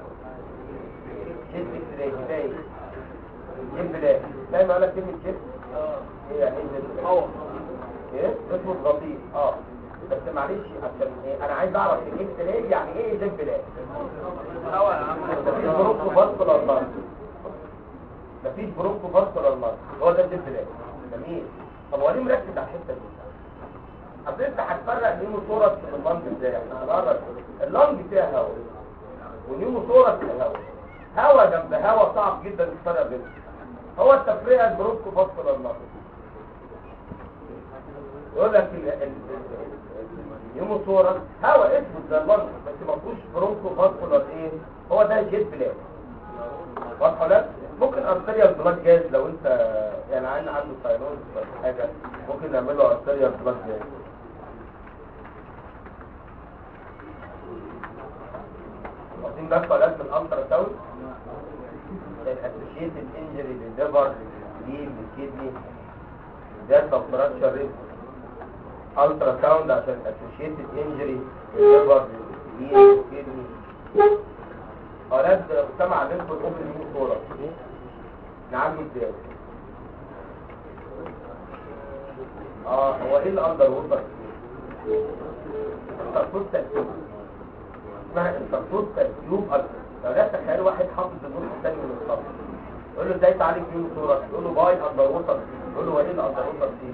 جيب اكس راي جيب بلاك دايما اقول لك كلمة جيب ايه يعني ايه جيب اه ايه اسمه لطيف اه بس معلش عشان ايه انا عايز اعرف الاكس راي يعني ايه جيب بلاك هوا يا عم مفيش بروكو باسكولار مارك مفيش بروكو باسكولار مارك هو ده الجيب بلاك جميل طب هو ليه مركز على الحته دي اصل انت هتفرق نيمو ثوركس من اللنج ازاي احنا هنعرف اللنج فيها هواء ونيمو ثوركس فيها هواء هواء جنب هواء صعب جدا الفرق بينهم هو التفرقه البرونكو فاسكولار نارس يقول لك ال- ال- ال- النيمو ثوركس هواء اسود زي اللنج بس ما فيهوش برونكو فاسكولار ايه هو ده جيت بلاك واضحه لا ممكن ارتريال بلاد جاز لو انت يعني عندنا عنده ساينوز ولا حاجه ممكن نعمل له ارتريال بلاد جاز واخدين بالكم علاج من الالترا ساوند الاسوشيتد انجري للليفر للسليم للكدني ده سبستراكشر ريسك الترا ساوند عشان اسوشيتد انجري للليفر للسليم للكدني اولاد مجتمع علمكم الاوبن مين صوره نعمل ازاي اه هو ايه الاندر ووتر الترسوس ترتيب اسمها الترسوس ترتيب اكتر لو لا تخيل واحد حاطط النص الثاني من الصف يقول له ازاي تعالج مين صوره يقول له باي اندر ووتر يقول له هو ايه الاندر ووتر دي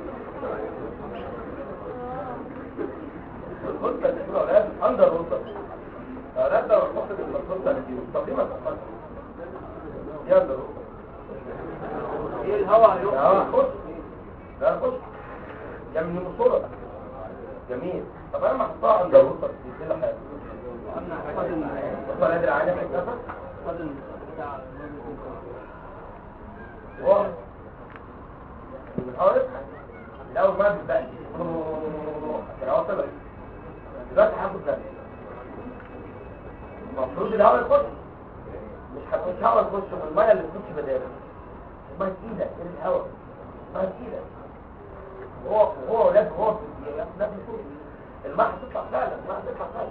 الترسوس ترتيب اولاد اندر ووتر اولاد لو حطت الترسوس ترتيب طب ليه ما تحطش يا اندر ووتر ايه الهوا اه هيروح خش لا خش يا من الصورة جميل طب انا ما احطها عند الوسط دي كده حاجه بص انا قادر عليها في النفس واحد من الاول الاول ما بيبقى الهواء طلع دلوقتي هاخد ده المفروض الهواء يخش مش هتخش هواء يخش والميه اللي تخش بداله ما تقيلة الهواء ما تقيلة هو هو ولاد هو لا بيفوت الماء هتطلع فعلا الماء هتطلع فعلا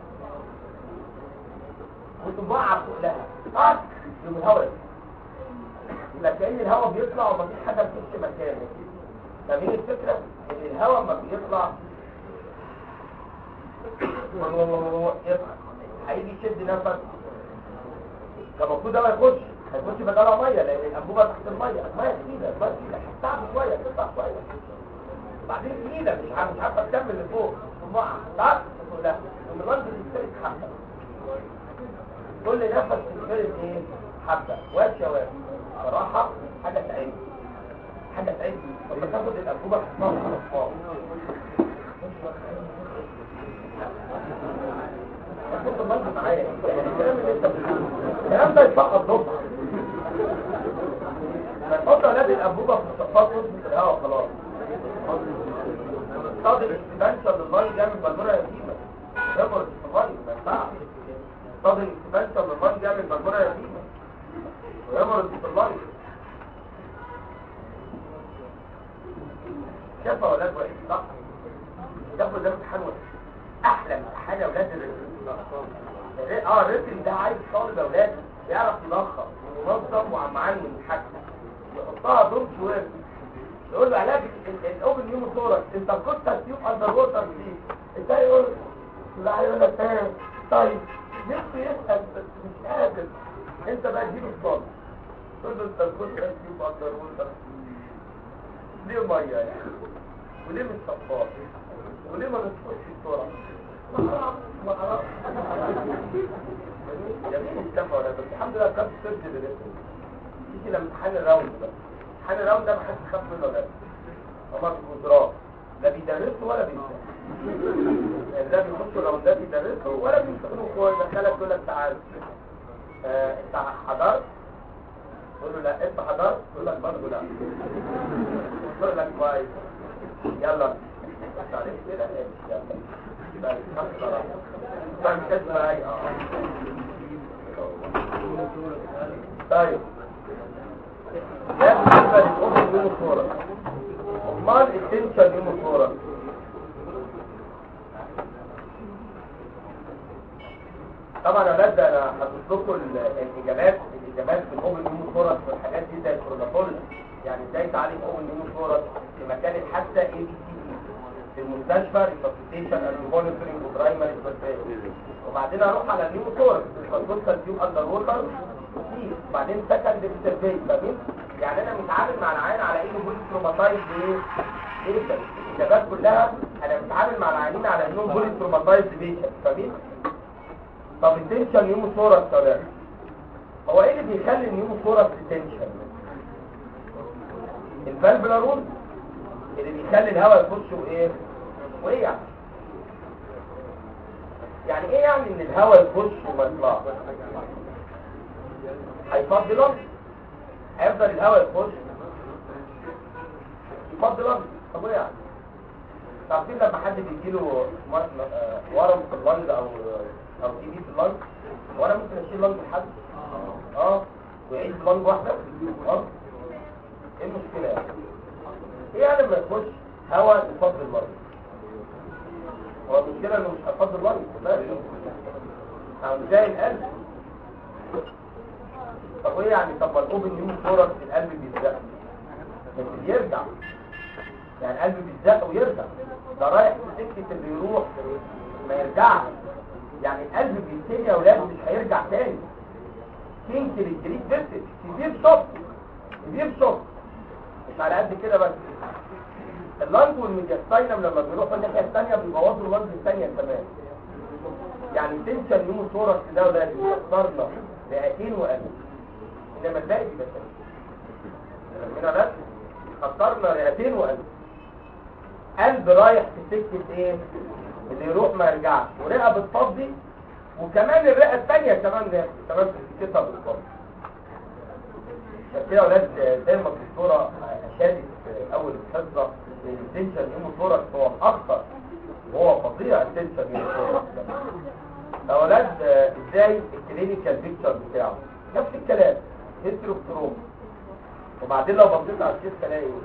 وتبعر كلها طاق يوم الهواء لكن الهواء بيطلع ومفيش حاجة بتخش مكانه فمين الفكرة ان الهواء ما بيطلع يطلع هيجي يشد نفس كان المفروض ده ما يخش هيخش بدلها ميه لان الانبوبه تحت الميه الميه تقيله الميه تقيله هتتعب شويه تطلع شويه بعدين تقيله مش عارف مش عارفه تكمل لفوق ثم تعب لا ثم الوزن بيسترد حبه كل نفس بيسترد ايه حبه واش يا واش صراحه حاجه تعيب حاجه تعيب لما تاخد الانبوبه تحطها في الاطفال كنت مرضي معايا يعني الكلام اللي انت بتقوله الكلام ده يتفقد ضبط فتحط اولاد الانبوبه في الصفات تظبط الهواء خلاص صاد الاكسبانشن للميه جامد بالمره يتيمه يمر الصفاي ما ينفعش صاد الاكسبانشن للميه جامد بالمره يتيمه ويمر الصفاي شاف اولاد واقف صح شاف تاخد ده امتحان وحش احلى امتحان يا اولاد الريتم اه الريتم ده عايز طالب يا اولاد يعرف يلخص وينظم وعم عنه يحكم يحطها دور شويه يقول له علاج الاوبن نيوم ثوركس انت كنت هتسيب اندر ووتر دي انت يقول لا يقول لك ايه طيب نفسه يسال بس مش قادر انت بقى تجيب الصوت تقول له انت كنت هتسيب اندر ووتر ليه ميه يعني وليه مش صفار وليه ما بتفوتش بسرعه ما اعرفش ما اعرفش جميل الكفه ولا بس الحمد لله كانت سيرجري لسه تيجي لما امتحان الراوند بقى امتحان الراوند ده ما حدش خاف منه ولا هما بيكونوا لا بيدرسوا ولا بيمتحنوا يعني لا بيخشوا راوندات يدرسوا ولا بيمتحنوا كويس دخلك يقول لك تعال آه، انت حضرت تقول له لا انت حضرت يقول لك برضه لا يقول لك كويس يلا تعرف كده امشي يلا يبقى الخمسة راحة. يبقى مش اسمها اي اه طيب ده بالنسبة للأوبن يوم الصورة أمال التنشن يوم الصورة طبعا يا ولاد انا هحط لكم ال- الاجابات الاجابات في الاوبن يوم الصورة والحاجات دي زي البروتوكول يعني ازاي تعالج اوبن يوم الصورة في مكان الحادثة اي بي سي في المستشفى ريسبتيشن اند مونيتورنج وبرايمري وبعدين اروح على النيو صورة الكونسل تيوب اندر ووتر وبعدين سكند سيرفي فاهمين يعني انا متعامل مع العيان على انه بولي تروماتايز ايه ايه ده الاجابات كلها انا متعامل مع العيانين على انهم بولي تروماتايز بيشن فاهمين طب التنشن نيومو ثوركس طبعا هو ايه اللي بيخلي النيومو ثوركس تنشن الفالفولار رول اللي بيخلي الهواء يخش وايه وايه يعني يعني ايه يعني ان الهواء يخش وما يطلعش هيفضي لنج هيفضل الهواء يخش يفضي لنج طب ايه يعني تعرفين لما حد بيجيله مر- آه، ورم في اللنج او او تي بي في اللنج هو انا ممكن اشيل لنج لحد اه ويعيش لنج واحده اه ايه المشكله يعني ايه يعني لما يخش هواء يفضي اللنج هو المشكله انه مش هيفضي اللنج بس او زي القلب طب ايه يعني طب ما الاوبن نيو فورس القلب بيزق بس بيرجع يعني القلب بيزق ويرجع ده رايح في سكه اللي يروح ما يرجعش يعني القلب بيبتدي يا اولاد مش هيرجع تاني تنكر الجريد فيرتج كبير شوك كبير شوك مش على قد كده بس اللانج والميدياستاينم لما بيروحوا الناحيه الثانيه بيبوظوا اللانج الثانيه كمان يعني تنشن نيو ثوركس ده وده بيكسرنا رئتين وقلب انما الباقي بيبقى سليم هنا بس خسرنا رئتين وقلب قلب رايح في سكه ايه اللي يروح ما يرجعش ورئه بتفضي وكمان الرئه الثانيه كمان ده كمان في سكتها بتفضي عشان كده يا اولاد زي ما الدكتوره اشادت في اول الحصه ان التنشن هيموثوركس هو الاخطر وهو فظيع التنشن هيموثوركس يا اولاد آه، ازاي الكلينيكال بيكتشر بتاعه نفس الكلام هيستروكتروم وبعدين لو بصيت على الشيست الاقي ايه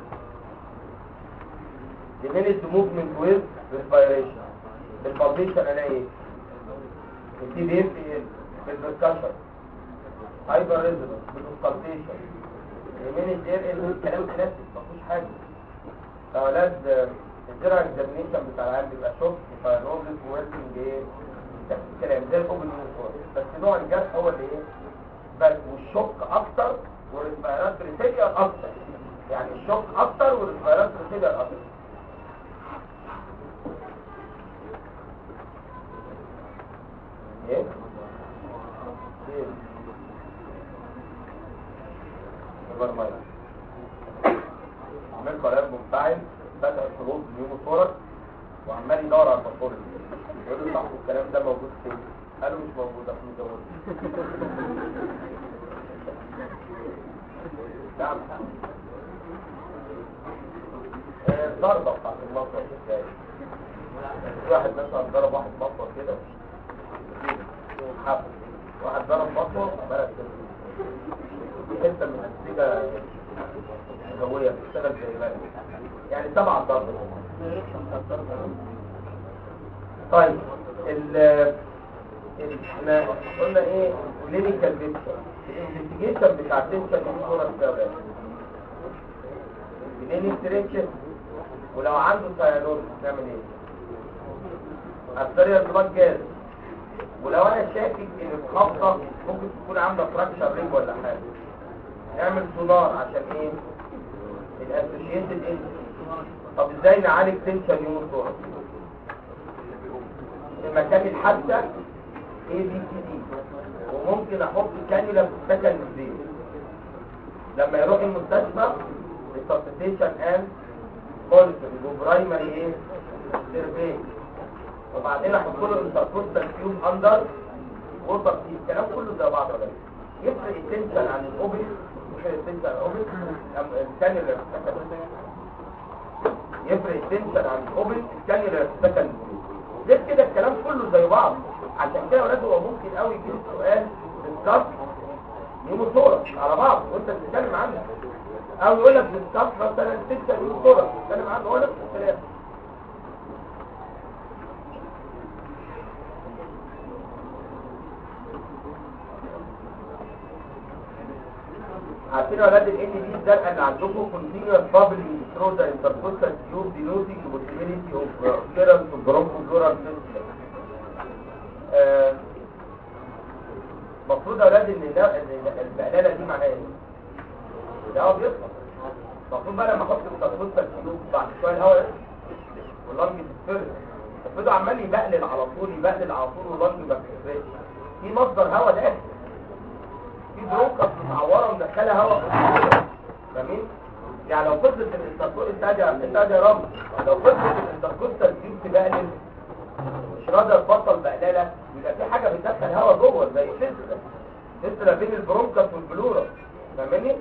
diminished movement with respiration البالبيشن الاقي ايه التي بي ام في البركشن هايبر ريزونانس بالاسكالتيشن diminished اير ان كلام كلاسيك ما فيهوش حاجه يا اولاد آه، الجرى اكزامينيشن بتاع العيال بيبقى شوك وفايروبلس ووركينج ايه نفس الكلام زي الاوبن بس نوع الجرح هو اللي ايه بس والشوك اكتر والريسبيرات ريسيلير اكتر يعني الشوك اكتر والريسبيرات ريسيلير اكتر ايه ايه نمبر مايل عمال قرار منفعل بدأ الخروج من يوم الفرص وعمال يدور على البطول يقول له صح الكلام ده موجود فين قالوا مش موجود احنا ندور نعم آه، ضربة بتاعت المطر ازاي في واحد مثلا ضرب واحد مطر كده حفل واحد ضرب مطر عمالة في حته من الانسجه هويه بتشتغل زي ما يعني سبع ضرب طيب ال ال- احنا قلنا ايه كلينيكال بيكتشر الانفستيجيشن بتاع التنشن دي صوره الدوله كلينيك تريكشن ولو عنده سيانوز نعمل ايه ارتريال بلاد جاز ولو انا شاكك ان الخبطه ممكن تكون عامله فراكشر ريج ولا حاجه نعمل سونار عشان ايه الاسوشيتد انت طب ازاي نعالج تنشن يوم الصوره في مكان الحادثه اي بي سي دي وممكن احط كانيولا في السكن الزيت لما يروح المستشفى السبستيشن ان مونيتورنج وبرايمري ايه سيرفي وبعدين احط له انتركوستال تيوب اندر ووتر تيوب الكلام كله زي بعض ولا إيه؟ يفرق التنشن عن الاوبن يفرق التنشن عن الاوبن الكانيولا في السكن يفرق التنشن عن الاوبن الكانيولا في السكن غير كده الكلام كله زي بعض عشان كده يا ولاد هو ممكن قوي يجيب سؤال بالظبط يوم صورة على بعض وانت بتتكلم عنه او يقول لك بالظبط مثلا ستة يوم صورة بتتكلم عنه هو نفس الكلام عارفين يا ولاد ال ان دي الزرقاء اللي عندكم continuous bubbling through the intercostal tube denoting the possibility of uh, occurrence of bronchopleural fistula. آه، المفروض يا ولاد ان ده ان البقلاله دي معناها ايه؟ ده هو بيطلع المفروض بقى لما احط الانتركوستال تيوب بعد شويه الهواء يطلع واللنج تتفرد المفروض عمال يبقلل على طول يبقلل على طول واللنج ما بتتفردش في مصدر هواء داخل في برونكس متعوره ومدخله هواء جميل يعني لو فضلت الانتركوستال انت انت يا رب لو فضلت الانتركوستال تيوب تبقلل مش راضي تبطل بقلاله يبقى في حاجه بتدخل هواء جوه زي سلسله سلسله بين البرونكس والبلورا فاهماني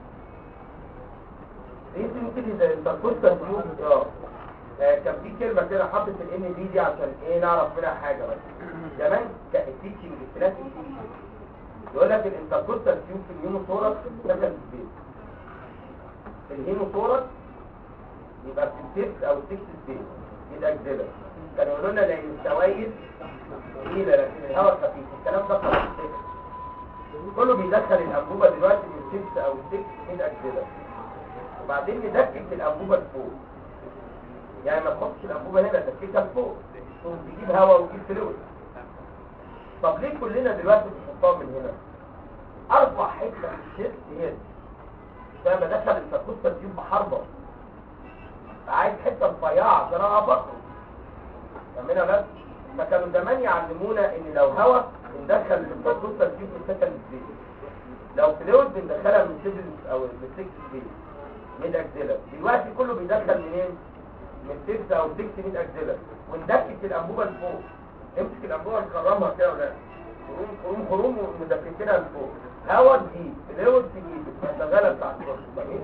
دي تمثل زي الانتركوستال تيوب اه آه، كان في كلمه كده حطت الان دي دي عشان ايه نعرف منها حاجه بس زمان كان التيتشنج الاختلاف التيتشنج يقول لك الانتركوستال تيوب في الهيموثوركس سكن سبيس الهيموثوركس يبقى في السيكس او السيكس سبيس دي الاجزله كانوا يقولوا لنا لان السوائل تقيله لكن الهواء خفيف الكلام ده خلاص كله بيدخل الانبوبه دلوقتي من السيكس او السيكس من الاجزله وبعدين ندكك الانبوبه لفوق يعني ما تحطش الانبوبه هنا تدككها لفوق تقوم تجيب هواء وتجيب فلوس طب ليه كلنا دلوقتي بنحطها من هنا ارفع حته في الشيست هي دي فاهم دخل التركوستال تيوب بحربه عايز حته رفيعه عشان انا ابطل فاهمينها بس فكانوا زمان يعلمونا ان لو هواء ندخل التركوستال تيوب في السكن الزيت لو فلويد بندخلها من سيفل او من سكس سبيس ميد اكزيلا دلوقتي كله بيدخل منين من سكس او سكس ميد اكزيلا وندكك الانبوبه لفوق امسك الانبوبه نكرمها كده ولا خروم خروم خروم ومدككينها لفوق هواء تجيب فلويد تجيب الشغاله بتاعت التركوستال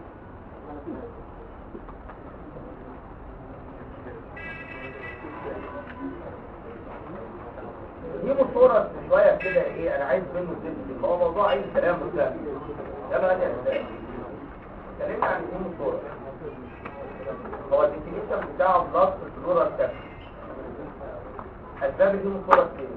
دي صورة شوية كده ايه انا عايز منه تبسي هو موضوع عايز كلام مسلم يلا هات يا استاذ اتكلمنا عن دي صورة هو الديفينيشن بتاعه بلس الفلورا التابع اسباب دي صورة ايه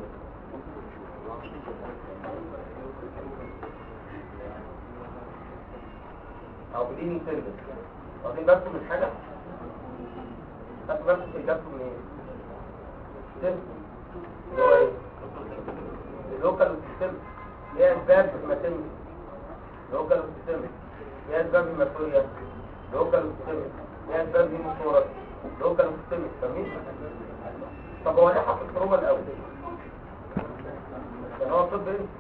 او بدين سيرفيس واخدين بالكم من حاجة خدتوا بالكم في اجابته من ايه سيرفيس اللي هو ايه اللوكال سيستم هي اسباب الماتيريال لوكال سيستم هي اسباب الماتيريال لوكال سيستم هي اسباب الموتورات لوكال سيستم فاهمين طب هو ليه حط التروما الاول يعني هو طب ايه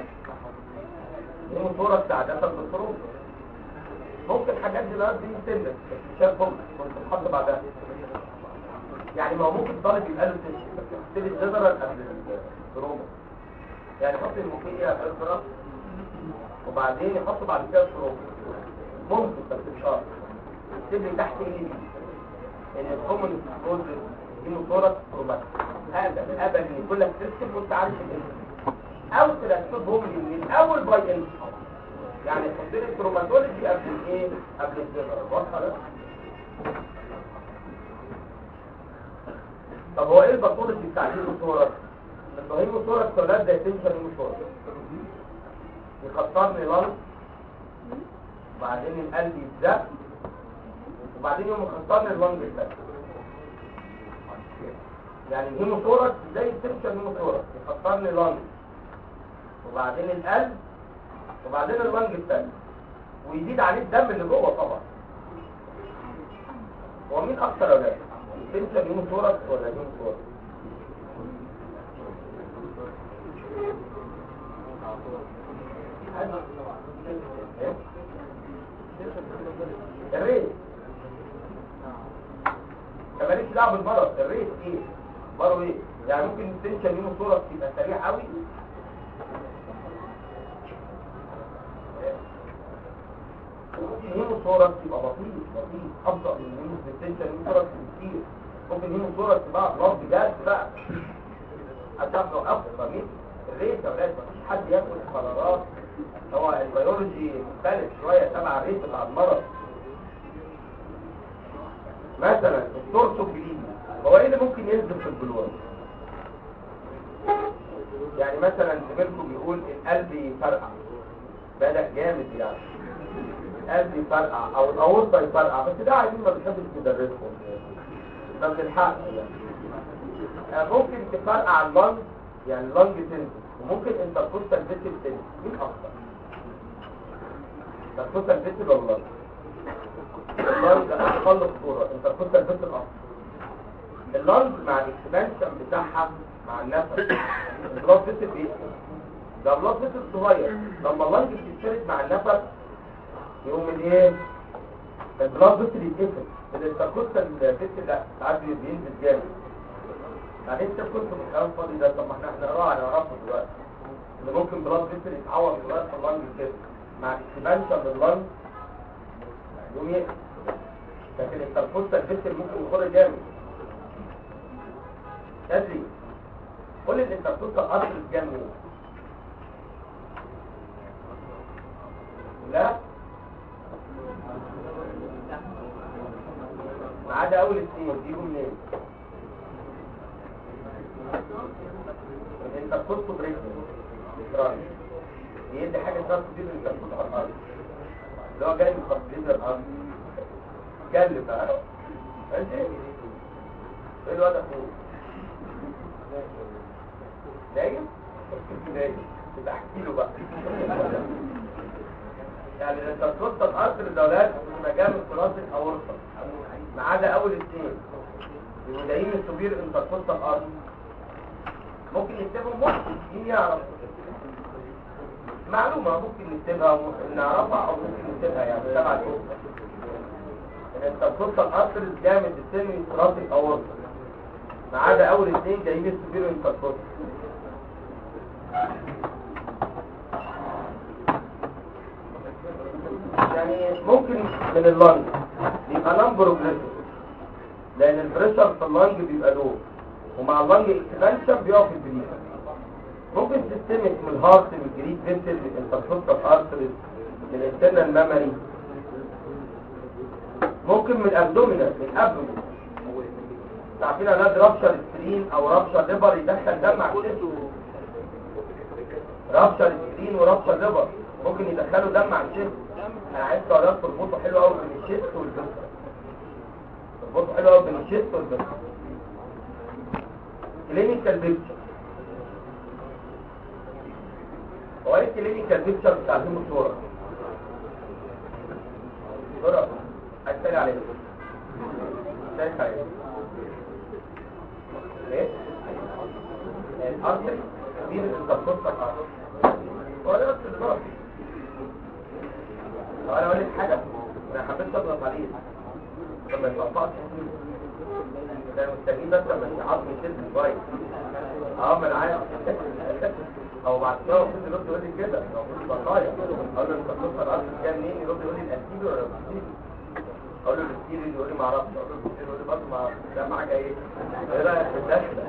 دي موتورة عادة بالتروما ممكن حاجات دلوقتي دي سنة شاف بوكس كنت بتحط بعدها يعني ما هو ممكن طالب يبقى له تبتدي الجنرال قبل التروما يعني يحط الموكية في الفراغ وبعدين يحط بعد كده التروما ممكن بس مش شرط يكتب لي تحت ايه دي ان الكومن كوز دي مصورة ترومات هذا الابل اللي يقول لك تكتب وانت عارف الاسم او ترتبهم لي من الاول باي ان يعني تحط لي التروماتولوجي قبل الايه قبل الجنرال واضحه ده طب هو ايه الباثولوجي بتاع الهيموثوركس الهيموثوركس ولا زي تنشن هيموثوركس يخطرني لنج وبعدين القلب يتزق وبعدين يوم يخطرني اللنج الثاني يعني الهيموثوركس زي التنشن هيموثوركس يخطرني لنج وبعدين القلب وبعدين اللنج الثاني ويزيد عليه الدم اللي جوه طبعا هو مين اكتر يا ولاد التنشن هيموثوركس ولا الهيموثوركس إيه؟ الريت ده ماليش دعوه بالمرض الريت ايه مرض ايه يعني ممكن التنشن يوم الصوره تبقى سريع قوي ممكن يوم الصوره تبقى بطيء بطيء ابطا من يوم التنشن يوم الصوره بكتير ممكن يوم الصوره تبقى نار بجد بقى هتعرف لو افضل مين الريت يا ولاد مفيش حد ياخد قرارات هو البيولوجي مختلف شويه تبع الريت بتاع المرض مثلا السورس الجديد هو ايه اللي ممكن ينزل في البلور يعني مثلا زميلكم بيقول القلب يفرقع بدأ جامد يعني القلب يفرقع او الاورطه يفرقع بس ده عايزين ما بنحبش ندرسهم ما بنلحقش يعني آه، ممكن تفرقع اللنج يعني اللنج تنزل وممكن انتركوستال فيتل تنزل مين اكتر انتركوستال فيتل ولا اللنج اللنج اقل خطوره انتركوستال فيتل اكتر اللنج مع الاكسبانشن بتاعها مع النفس البلاد فيتل بيقفل ده بلاد فيتل صغير لما اللنج بتتشرك مع النفس يقوم الايه البلاد فيتل يتقفل الانتركوستال فيتل لا ساعات بينزل جامد يعني انت كنت من الكلام فاضي ده طب ما احنا هنقراه هنعرفه دلوقتي ان ممكن بلاد فيسل يتعور دلوقتي في اللنج كده مع اكسبانشن لللنج يقوم يقفل لكن التركوستال فيسل ممكن يخر جامد تدري قول ان التركوستال اصل الجنب ايه لا ما عدا اول اثنين تجيبوا منين انت بتص بريك إكرامي. يدي حاجه اسمها تدير انت بتص على الارض اللي هو جاي من تقليد الارض اتكلم بقى انت ايه الواد اخوه نايم نايم يبقى احكي له بقى يعني انت بتص الارض للدولات مجال الخلاصه الاورطه ما عدا اول اثنين المدعين الكبير انت بتص الارض ممكن نكتبهم ممكن مين يعرف معلومة ممكن نكتبها وممكن نعرفها او ممكن نكتبها يعني تبع الكتب ان انت بتوصل اثر جامد السن راسي او ما عدا اول اثنين جايين السبيرو انتركوت يعني ممكن من اللنج يبقى نمبر بروجريسيف لان البريشر في اللنج بيبقى لو ومع اللنج اكسبانشن بيقف البريد ممكن تستمك من الهارت من الجريد فينتل من الانترفوستال ارتريز من الانترنال ميموري ممكن من الابدومينال من الابدومين تعرفين اولاد رابشر سكرين او رابشر ليبر يدخل دم على الجسم رابشر سكرين ورابشر ليبر ممكن يدخلوا دم على الجسم انا عايز اولاد تربطوا حلو قوي بين الشيست والجسم تربطوا حلو قوي بين الشيست والجسم كلينيكال بيكتشر هو ايه الكلينيكال بيكتشر بتاع الهيموثورا صورة هتسأل عليه شايف عليه ايه الارتري دي التبصص الارتري هو ده بس اللي ضرب لو انا اقول لك حاجه انا حبيت اضغط عليه طب ما يتقطعش ده مستنيين بس لما العظم يشد شويه اه ما انا عارف او بعد كده المفروض يرد يقول لي كده المفروض بطايا اقول له انت بتوصل الارض كام منين يرد يقول لي الاسيل ولا الاسيل اقول له الاسيل يقول لي ما اعرفش اقول له الاسيل يقول لي برضه ما اعرفش ده معاك ايه ايه رايك في الدخله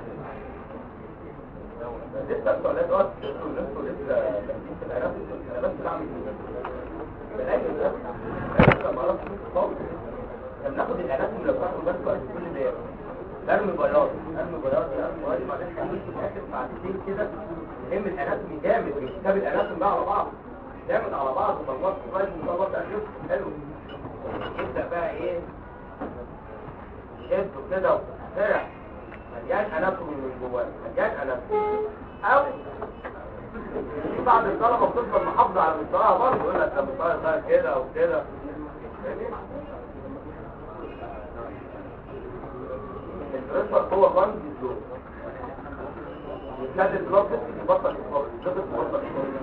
لسه السؤالات وقت لسه لسه لسه في العراق انا بس بعمل ايه بلاقي لسه ما اعرفش خالص كان ناخد الاناتومي لو تاخد بالك وقت كل ده نرمي بياض قلب بياض يا قلب بياض بعدين خليك في الاخر ساعتين كده لم الاناتومي جامد كتاب الاناتومي بقى على بعض جامد على بعض ومرات كويس ومرات تأشير حلو يبدأ بقى ايه شد كده وفرح مليان اناتومي من جواه مليان اناتومي او في بعض الطلبه بتفضل محافظه على مستواها برضه يقول لك ده مستواي ده كده او كده البريشر هو بند الزور يتلاد البلوك يبطل يتبطل يبطل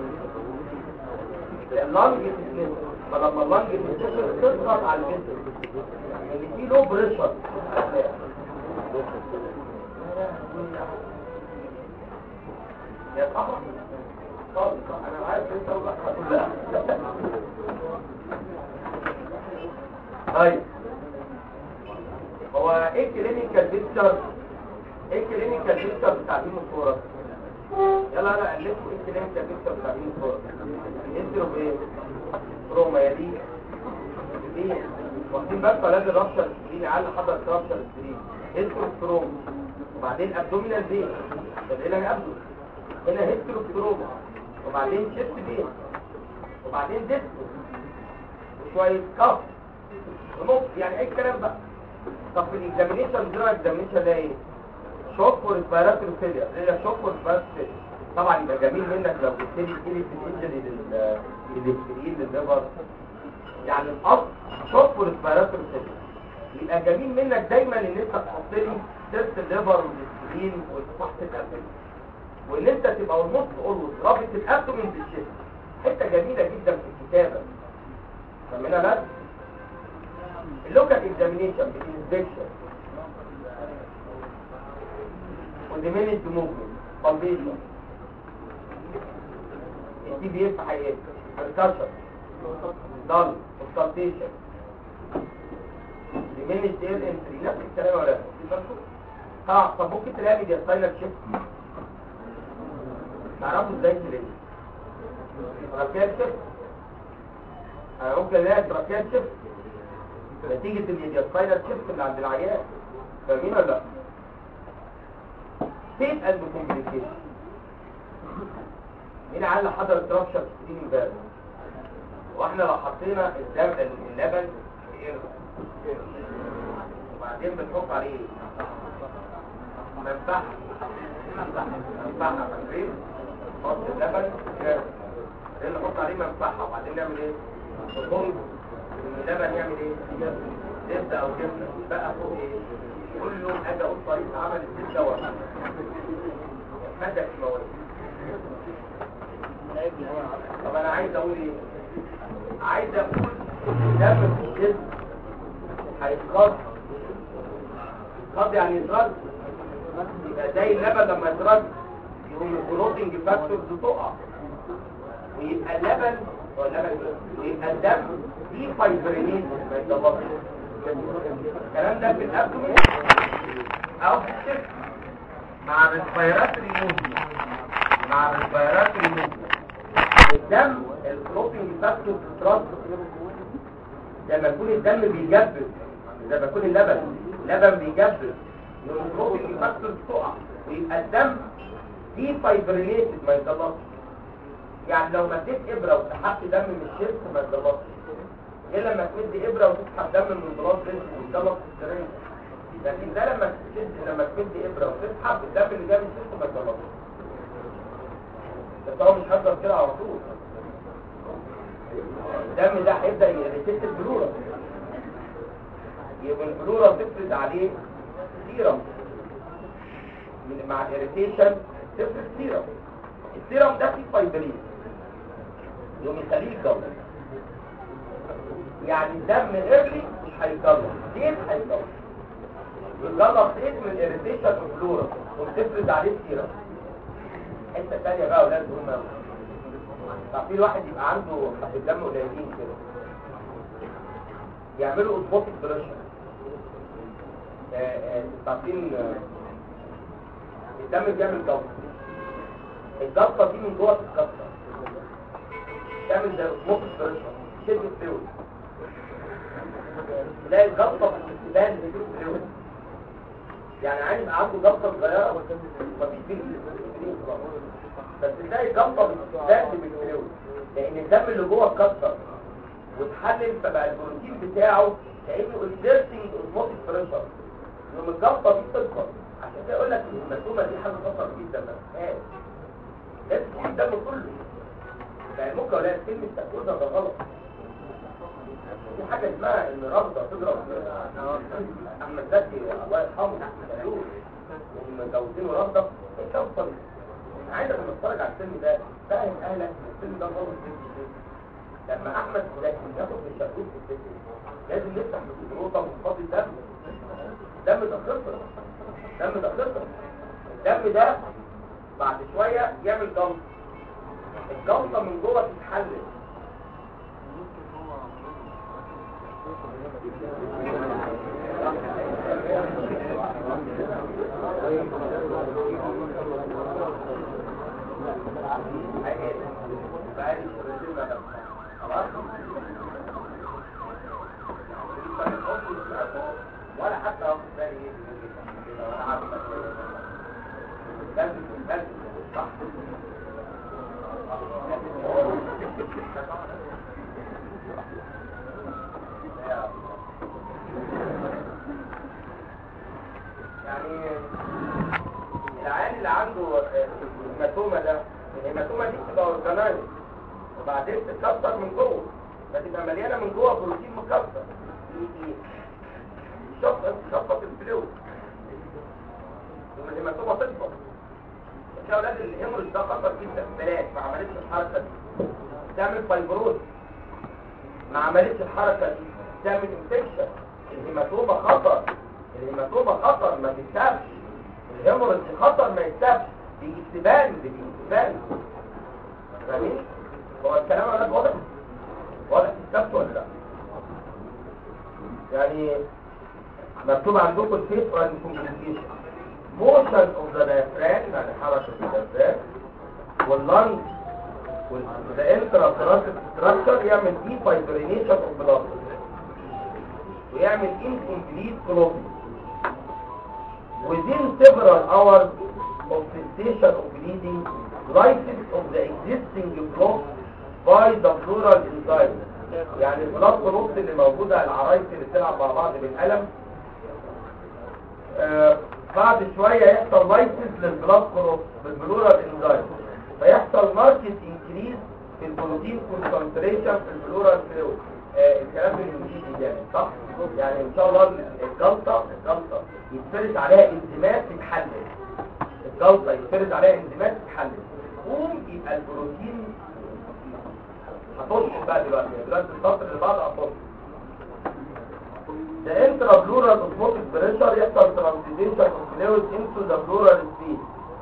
اللنج تتنفس فلما اللنج تتنفس تضغط على الجسم اللي فيه له بريشر يا صاحبي خالص انا عارف انت ولا طيب هو ايه الكلينيكال بيكتشر ايه الكلينيكال بيكتشر بتاع دين الصوره يلا انا قلتكم ايه الكلينيكال بيكتشر بتاع دين الصوره يضرب ايه روما يا دي دي واخدين بالكم لازم رابشر السرير على حضر رابشر السرير هيستروستروم وبعدين ابدومينال بين طب هنا ابدو هنا هيستروستروم وبعدين شيفت بين وبعدين ديسكو وشويه كف ونص يعني اي كلام بقى طب في الاكزامينيشن جرا اكزامينيشن ده ايه شوك وريسبيراتوري فيلير هي شوك وريسبيراتوري فيلير طبعا يبقى جميل منك لو جبت لي كيلي في الانجري للدكتورين للليفر يعني الاصل شوك وريسبيراتوري فيلير يبقى جميل منك دايما ان انت تحط لي سيرت الليفر والدكتورين وتحت الابل وان انت تبقى النص اولوز رابط الابدومين بالشيست حته جميله جدا في الكتابه فمنها بس اللوكال اكزامينيشن بالانسبكشن وديمينيت موفمنت بالبيشن الدي بي اف حقيقي بركشن ضل اوستالتيشن ديمينيت اير انتري نفس الكلام ولا اه طب ممكن تلاقي ميديا سايلر شيفت تعرفوا ازاي تلاقي تراكيات شيفت انا ممكن الاقي تراكيات شيفت نتيجة الميدياسايلر شيفت اللي عند العيان فاهمين ولا لا؟ ستيت اند كومبليكيشن مين على حضر ترابشر سكرين امبارح واحنا لو حطينا الدم اللبن في قرد وبعدين بنحط عليه ايه؟ منفعة منفعة فاكرين؟ نحط اللبن في قرد بعدين نحط عليه منفعة وبعدين نعمل ايه؟ نحط اللبن يعمل ايه زبده او جبنه بقى فوق ايه كل يوم اجي اقول طريقه عمل الزبده ولا ماده كيماويه طب انا عايز اقول ايه عايز اقول دم في الجسم هيتخض يتخض يعني يترد يبقى زي اللبن لما يترد يقوم الكلوتنج فاكتورز تقع ويبقى اللبن يبقى الدم فيه فايبرينين ما يتضبطش الكلام ده في الابدومين او في الشفت مع الريسبيراتوري موفمنت مع الريسبيراتوري موفمنت الدم البروتين فاكتور ترانس لما يكون الدم بيجبس لما يكون اللبن لبن بيجبس يبقى البروتين فاكتور تقع ويبقى الدم فيه فايبرينيتد ما يتضبطش يعني لو مديت ابره وسحبت دم من الشرك ما يتضبطش غير لما تمد ابره وتسحب دم من البلاط رينج ويتضبط في السرنج لكن ده لما تشد لما تمد ابره وتسحب الدم اللي جاي من الشرك ما يتضبطش بس هو مش هيفضل كده على طول الدم ده هيبدا يريتيت البلوره يبقى البلوره تفرد عليه سيرم من مع الاريتيشن تفرد سيرم السيرم ده فيه فايبرين يوم يخليه يتجلط يعني الدم ايرلي مش هيتجلط زيت هيتجلط يتجلط زيت من الاريتيشن والفلورا وبتفرد عليه السيرم حته ثانيه بقى اولاد هم قوي طب في واحد يبقى عنده حبه دم قليلين كده يعملوا اسبوتيك بريشر تعرفين الدم بيعمل جلطه الجلطه دي من جوه تتكسر تعمل زي اسبوتيك بريشر شد الفلويد تلاقي الجلطه في الاستبان بتجيب فلويد يعني عايز يبقى عنده جلطه صغيره مفيش فيه الانسولين خلاص بس تلاقي جلطه بتزداد بالفلويد لان الدم اللي جوه اتكسر واتحلل فبقى البروتين بتاعه كانه اكزيرتنج اوزموتيك بريشر يوم الجلطه دي تكبر عشان كده يقول لك المسومه دي حاجه خطر جدا ما فيهاش لازم تجيب الدم كله يعني ممكن ولا كلمه تاكل ده غلط في حاجه اسمها ان رافضه تضرب احمد زكي الله يرحمه قالوا ومتجوزين رافضه ايه توصل عايزك لما تتفرج على الفيلم ده فاهم اهلك إن الفيلم ده غلط لما احمد زكي ياخد من الشاكوش في الفيلم لازم نفتح الروطه ونفضي الدم الدم ده خطر الدم ده خطر الدم ده بعد شويه يعمل جلطه الجلطه من جوه تتحلل ولا حتى واخد بالي ايه كده ولا عارف لازم لازم صح يعني العيان اللي عنده الهيماتوما ده الهيماتوما دي بتبقى اورجانايز وبعدين تتكسر من جوه فتبقى مليانه من جوه بروتين مكسر شفط شفط الفلويد الهيماتوما تكبر بس يا اولاد الهيموريج ده خطر جدا بلاش ما عملتش الحركه دي تعمل فايبروز ما عملتش الحركه دي تعمل انفكشن الهيماتوما خطر الهيماتوما خطر ما تتسابش الهيموريج خطر ما يتسابش دي استبان دي استبان فاهمين هو الكلام ولا واضح واضح استبت ولا لا يعني مكتوب عندكم الفيس والكومبليكيشن موشن اوف ذا diaphragm يعني حركه الدفاع واللنج والانترا ثراسيك ستراكشر يعمل دي فايبرينيشن اوف بلاد ويعمل incomplete clotting within several hours of cessation of bleeding lysis of the existing block by the pleural enzyme يعني البلاد كلوت اللي موجودة العرايس اللي بتلعب مع بعض بالقلم آه بعد شوية يحصل لايسيس للبلاد كلوت بالبلورال انزايم فيحصل ماركت انكريز في البروتين كونسنتريشن في البلورال فلويد آه الكلام بالانجليزي يعني صح يعني ان شاء الله الجلطه الجلطه يتفرز عليها انزيمات تتحلل الجلطه يتفرز عليها انزيمات تتحلل قوم يبقى البروتين هتطش بقى دلوقتي دلوقتي السطر اللي بعده هتطش The intrapleural osmotic pressure يحصل transposition of fluid into the pleural space.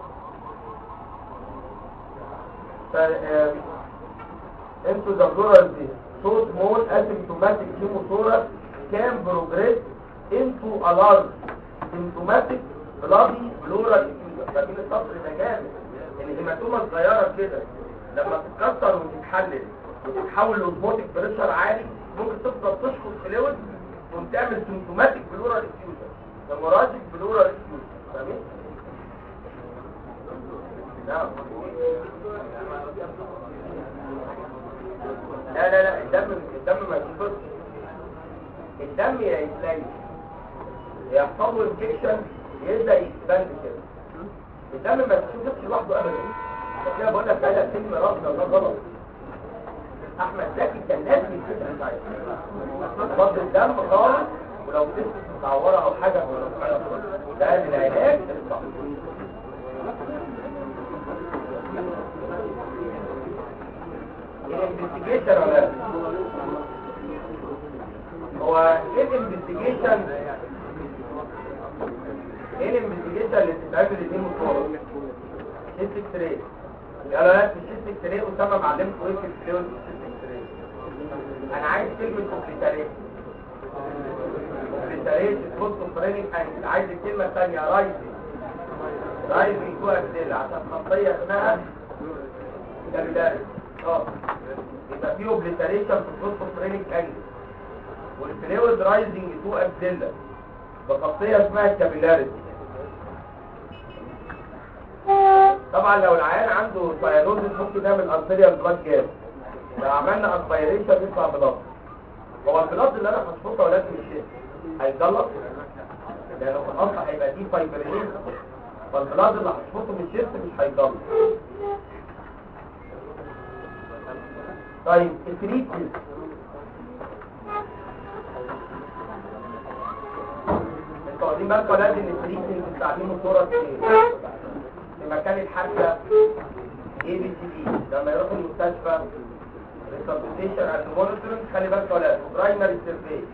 ف, uh, into the pleural space. So small asymptomatic hemothorax can progress into a large symptomatic bloody pleural effusion. فاكرين السطر ده جامد الهيماتومه الصغيره كده لما تتكسر وتتحلل وتتحول لاوزموتيك بريشر عالي ممكن تفضل تشخص فلويد وتعمل سيمتوماتيك بلورال افيوجن هيموراجيك بلورال افيوجن فاهمين نعم لا لا لا الدم الدم ما يشوفش الدم يا يتلين يحصل له انفكشن يبدا يكسباند كده الدم ما تشوفش لوحده ابدا كده بقول لك ده فيلم راسنا ده غلط احمد زكي كان لازم يتكلم معايا فضل الدم خالص ولو جسم متعوره او حاجه ده العلاج الصح الانفستيجيشن ولا لا؟ هو ايه الانفستيجيشن ايه الانفستيجيشن اللي بتتعمل الاثنين مصور شيست اكس راي يلا لا في الشيست اكس راي اسامه معلمكم ايه في الشيست اكس راي انا عايز كلمه كومبليتاريت كومبليتاريت فوسفورينيك انجل عايز الكلمه الثانيه رايزنج رايزنج تو اكسيل عشان خطيه اسمها كابيلاري اه يبقى في اوبليتاريشن في الفوسفورينيك انجل والفلويد رايزنج تو اكسيلا بخاصيه اسمها الكابيلاريتي طبعا لو العيان عنده سيانوزيس ممكن نعمل ارتيريال بلاد جاب لو عملنا اسبيريشن يطلع بلاد هو البلاد اللي انا هشفطه ولازم يشد هيتجلط لانه في الاصل هيبقى دي فايبرينيز فالبلاد اللي هشفطه من الشيست مش هيتجلط طيب التريتمنت انتوا واخدين بالكم لازم التريتمنت بتعليم الصوره في في مكان الحادثه اي بي سي دي لما يروحوا المستشفى السبستيشن اند مونيتورنج خلي بالك ولا برايمري سيرفي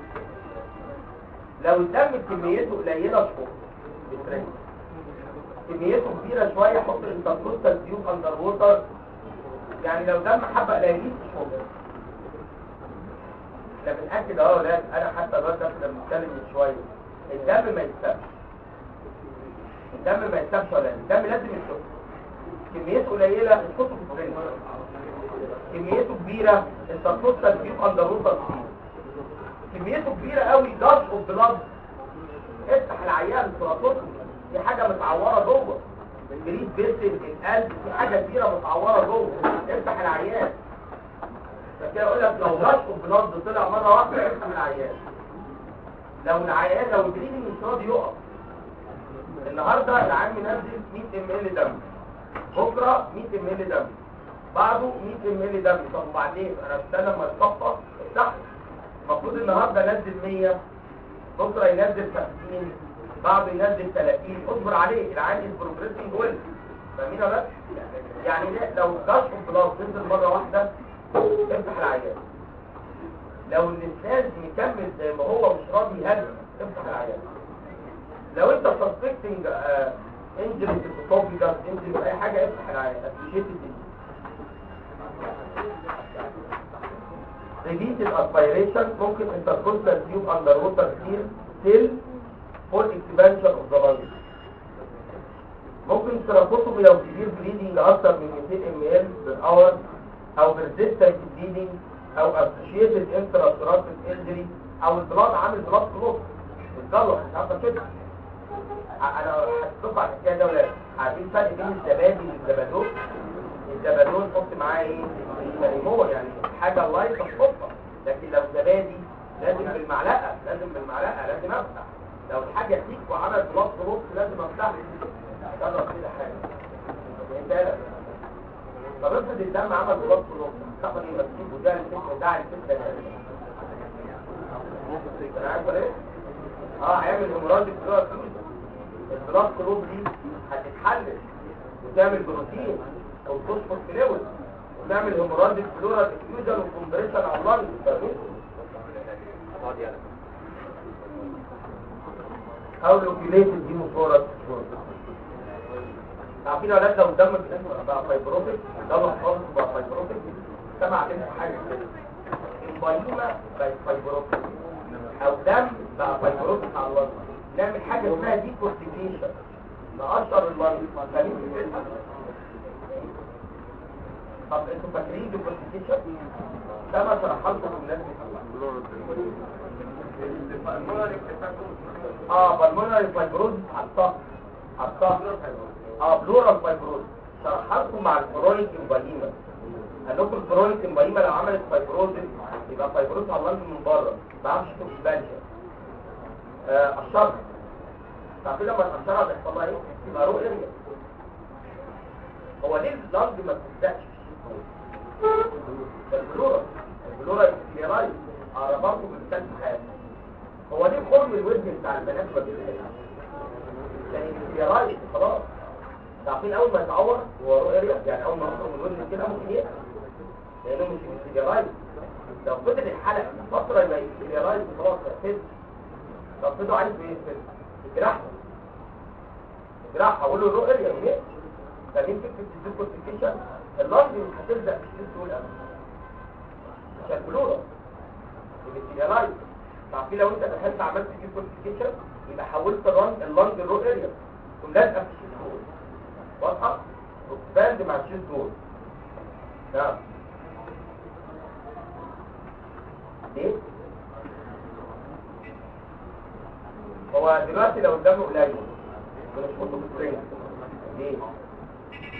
لو الدم كميته قليله شويه بتريد كميته كبيره شويه حط الانتركوستال تيوب اندر ووتر يعني لو دم حبه قليلين شويه احنا بنأكد اهو لا انا حتى الوقت ده كنا بنتكلم من شويه الدم ما يتسابش الدم ما يتسابش ولا الدم لازم يتشوف كميته قليله تحطه في الفرن كميته كبيره التركوستال تيوب اندر ووتر كميته كبيره قوي داش اوف بلاد افتح العيان سرطته في حاجه متعوره جوه الجريد بيرسل القلب في حاجه كبيره متعوره جوه افتح العيان فكده اقول لك لو داش اوف بلاد طلع مره واحده افتح العيان لو العيان لو الجريد مش راضي يقف النهارده العيان منزل 100 ام ال دم بكره 100 ام ال دم بعده 100 ام ال دم طب وبعدين انا استنى لما يتصفى افتح المفروض النهارده نزل 100 بكره ينزل 50 بعده ينزل 30 اصبر عليه العادي البروجريسنج ويل فاهمين ولا لا؟ يعني ده لو كشف بلاد تنزل مره واحده افتح العيان لو الانسان مكمل زي ما هو مش راضي يهدي افتح العيان لو انت سسبكتنج انجري في الاسوفيجاس انجري في اي حاجه افتح العيان اسوشيتد repeated aspiration ممكن intercostal tube under water seal till full expansion of the lung ممكن تربطه لو severe bleeding اكتر من 200 ml per hour او persistent bleeding او associated intracervical injury او البلاد عامل بلاد كلوت اتجلط مش عارفه كده انا هتطبق على الحكايه ده ولا عارفين الفرق بين الزبادي والزبادو الزبادو نحط معاه ايه الريمور يعني حاجه لايت تحطها لكن لو زبادي لازم بالمعلقه لازم بالمعلقه لازم افتح لو الحاجه تيك وعمل بلاد كلوت لازم افتح جرب كده حاجه فهمت بالك طب افرض الدم عمل بلاد كلوت طبعا ايه مسكين وده الفكره ده الفكره ده انا عارف ايه اه هيعمل هيموراجيك بلاد البلاد كلوب دي هتتحلل وتعمل بروتين او تفوسفور فلويد وتعمل هيموراجيك فلورال افيوجن وكمبريشن على اللنج فاهمين او لوكيليتد هيموفلورال عارفين يا ولاد لو الدم بقى فايبروتيك الدم خالص بقى فايبروتيك سمع كده حاجه كده البايوما بقت فايبروتيك او دم بقى فايبروتيك على اللنج نعمل حاجه اسمها دي كورتيكيشن نقشر اللنج فاهمين فكرتها طب انتوا فاكرين دي كورتيكيشن ده ما شرحها لكم الناس اه بالمونري فايبروز حطها حطها اه بلورال فايبروز شرحها لكم مع الكرونيك امبايما قال لكم الكرونيك امبايما لو عملت فايبروز يبقى فايبروز على اللنج من بره ما عرفش تكسبانشن آه الشرح تعرفين لما الشرح بيحصل لها ايه؟ يبقى رو اريا هو ليه اللنج ما بتبداش البلورال البلورال كليرايز على برضه بالكلب حياته هو ليه خرم الودن بتاع البنات ما بيتقلقش يعني الكليرايز خلاص تعرفين اول ما يتعور هو رو اريا يعني اول ما يخرم الودن كده ممكن يقلق لانه مش الكليرايز لو فضل الحلق فتره يبقى الكليرايز خلاص هيفز طب فضلوا عايز بيفز الجراحه الجراحه اقول له رو اريا ويقلق فمين فكره الديكورتيكيشن اللنج مش هتبدا مش تقول ابدا عشان بلورا الاتجالايز تعرفين لو انت دخلت عملت ديكورتيكيشن يبقى حولت اللنج اللنج الرو اريا تقوم لازقه في الشيست دول واضحه وتباند مع الشيست دول نعم ليه هو دلوقتي لو الدم قليل بنشفطه بالسرنج ليه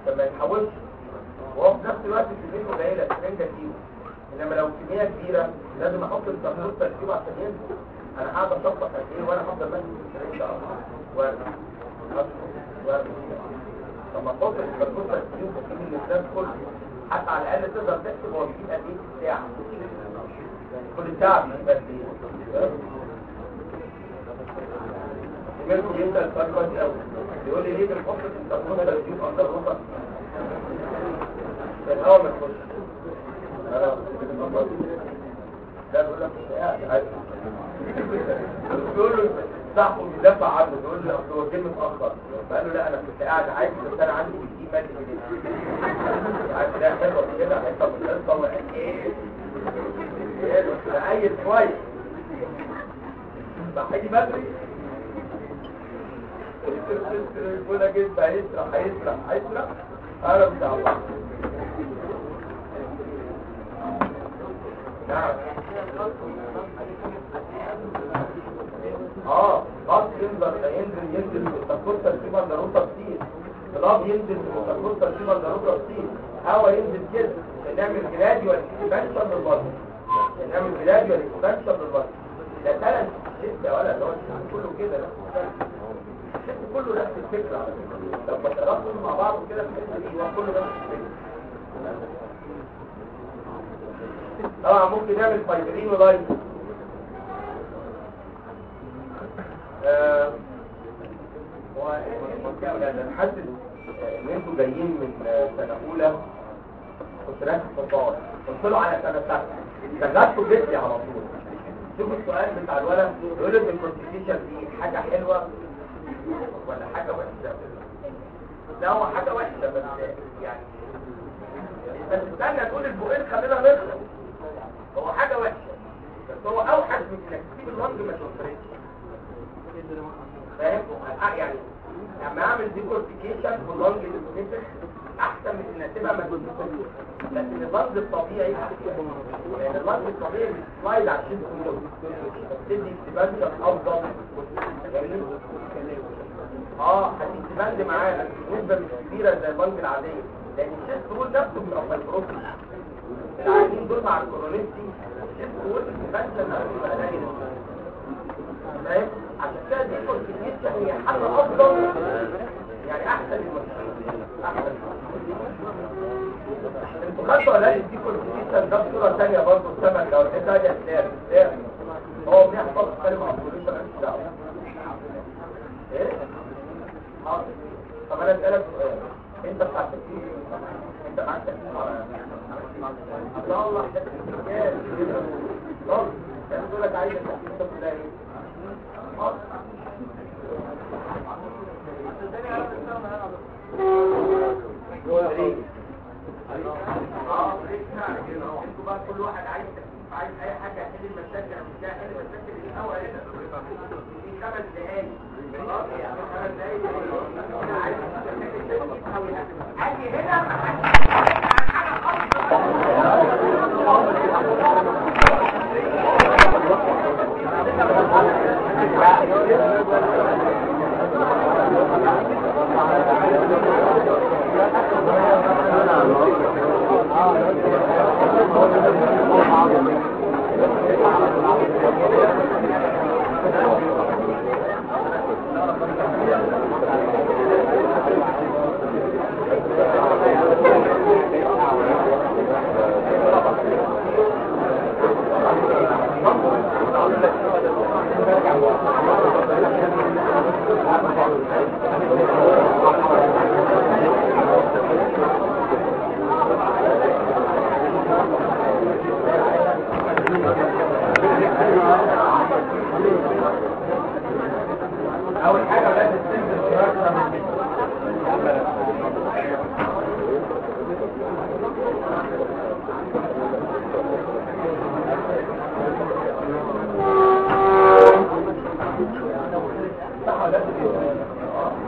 عشان ما يتحولش وهو في نفس الوقت كميته قليله 2 كيلو انما لو كميه كبيره لازم احط التركيز تركيبه عشان ينزل انا قاعد اشطف قد ايه وانا هفضل ماشي في الطريق ده وارجع أدخل وارجع طب ما تحط التركيز تركيبه وتجيب الاسلام كله حتى على الاقل تقدر تحسب هو بيجيب قد ايه في الساعه كل ساعه بيجيب قد ايه منكم يبدا السؤال كويس قوي يقول لي ليه بنحط التركيز تركيبه اكتر رطب الاول ما تخش لا بيقول لك مش قاعد عادي بيقول له صاحبه بيدافع عنه بيقول له اصل هو جه متاخر فقال له لا انا كنت قاعد عادي بس انا عندي بيجي مادي عارف ده حلوه كده حته من القصه وقال ايه ايه ده عيل كويس صح هيجي بدري يقول لك انت هيسرح هيسرح هيسرح انا مش عارف نعم اه غصب ينزل ينزل ينزل في التكون ترتيبا ضروره كتير غضب ينزل في التكون ترتيبا ضروره كتير هوا ينزل كده عشان نعمل جراديوال اكسبانشن للبطن عشان نعمل جراديوال اكسبانشن للبطن ده ثلاث ستة ولا اللي هو الشيء كله كده نفس الثلاث الشيء كله نفس الفكرة على فكرة لما تربطوا مع بعض كده في الحتة دي هو كله نفس الفكرة طبعا ممكن نعمل فايبرين ولايت آه، هو ايه المشكلة انا حاسس ان انتوا جايين من سنة اولى كنت راكب في الطاوله قلت له على سنة سنة شغلته جدي على طول شوف السؤال بتاع الولد يقول لي الكونستيتيوشن دي حاجة حلوة ولا حاجة وحشة لا هو حاجة وحشة بس يعني بس استنى تقول البقين خلينا نخلص هو حاجة وحشة بس هو اوحش من انك تسيب اللنج ما تفرقش فاهم آه يعني لما اعمل ديكورتيكيشن واللنج ديكورتيكيشن احسن من انها تبقى ما تفرقش لكن اللنج الطبيعي لان اللنج الطبيعي بيسلايد على الشيء كله بتدي اكتباندر افضل جميل اه هتكتباند معانا نسبة مش كبيرة زي اللنج العادية لان الشيست دول نفسه بيبقى فايبروتين العيانين دول مع الكورونيستي الشيست دول اكتباند نفسه بيبقى قليل فاهم عشان كده دي كونتينيشن هي حل افضل يعني احسن المشكلة احسن انتوا خدتوا ولا لا دي كونتينيشن ده بصورة ثانية برضه السمك او ده ده اسلام اسلام هو بيحفظ كلمة عبدالله مالكش دعوة ايه؟ حاضر طب انا اسألك سؤال انت بتاع التكتيك انت معاك تكتيك الله الله ده تكتيك طب كان بيقول لك عايز التكتيك ده كلها ايه؟ حاضر اه انتوا بقى كل واحد عايز عايز اي حاجه يحل المشاكل او مش هيحل المشاكل اللي الاول هنا في خمس دقايق خلاص يعني خمس دقايق عايز عايز هنا اول حاجه لازم تنزل دراسه من صح ولا لا؟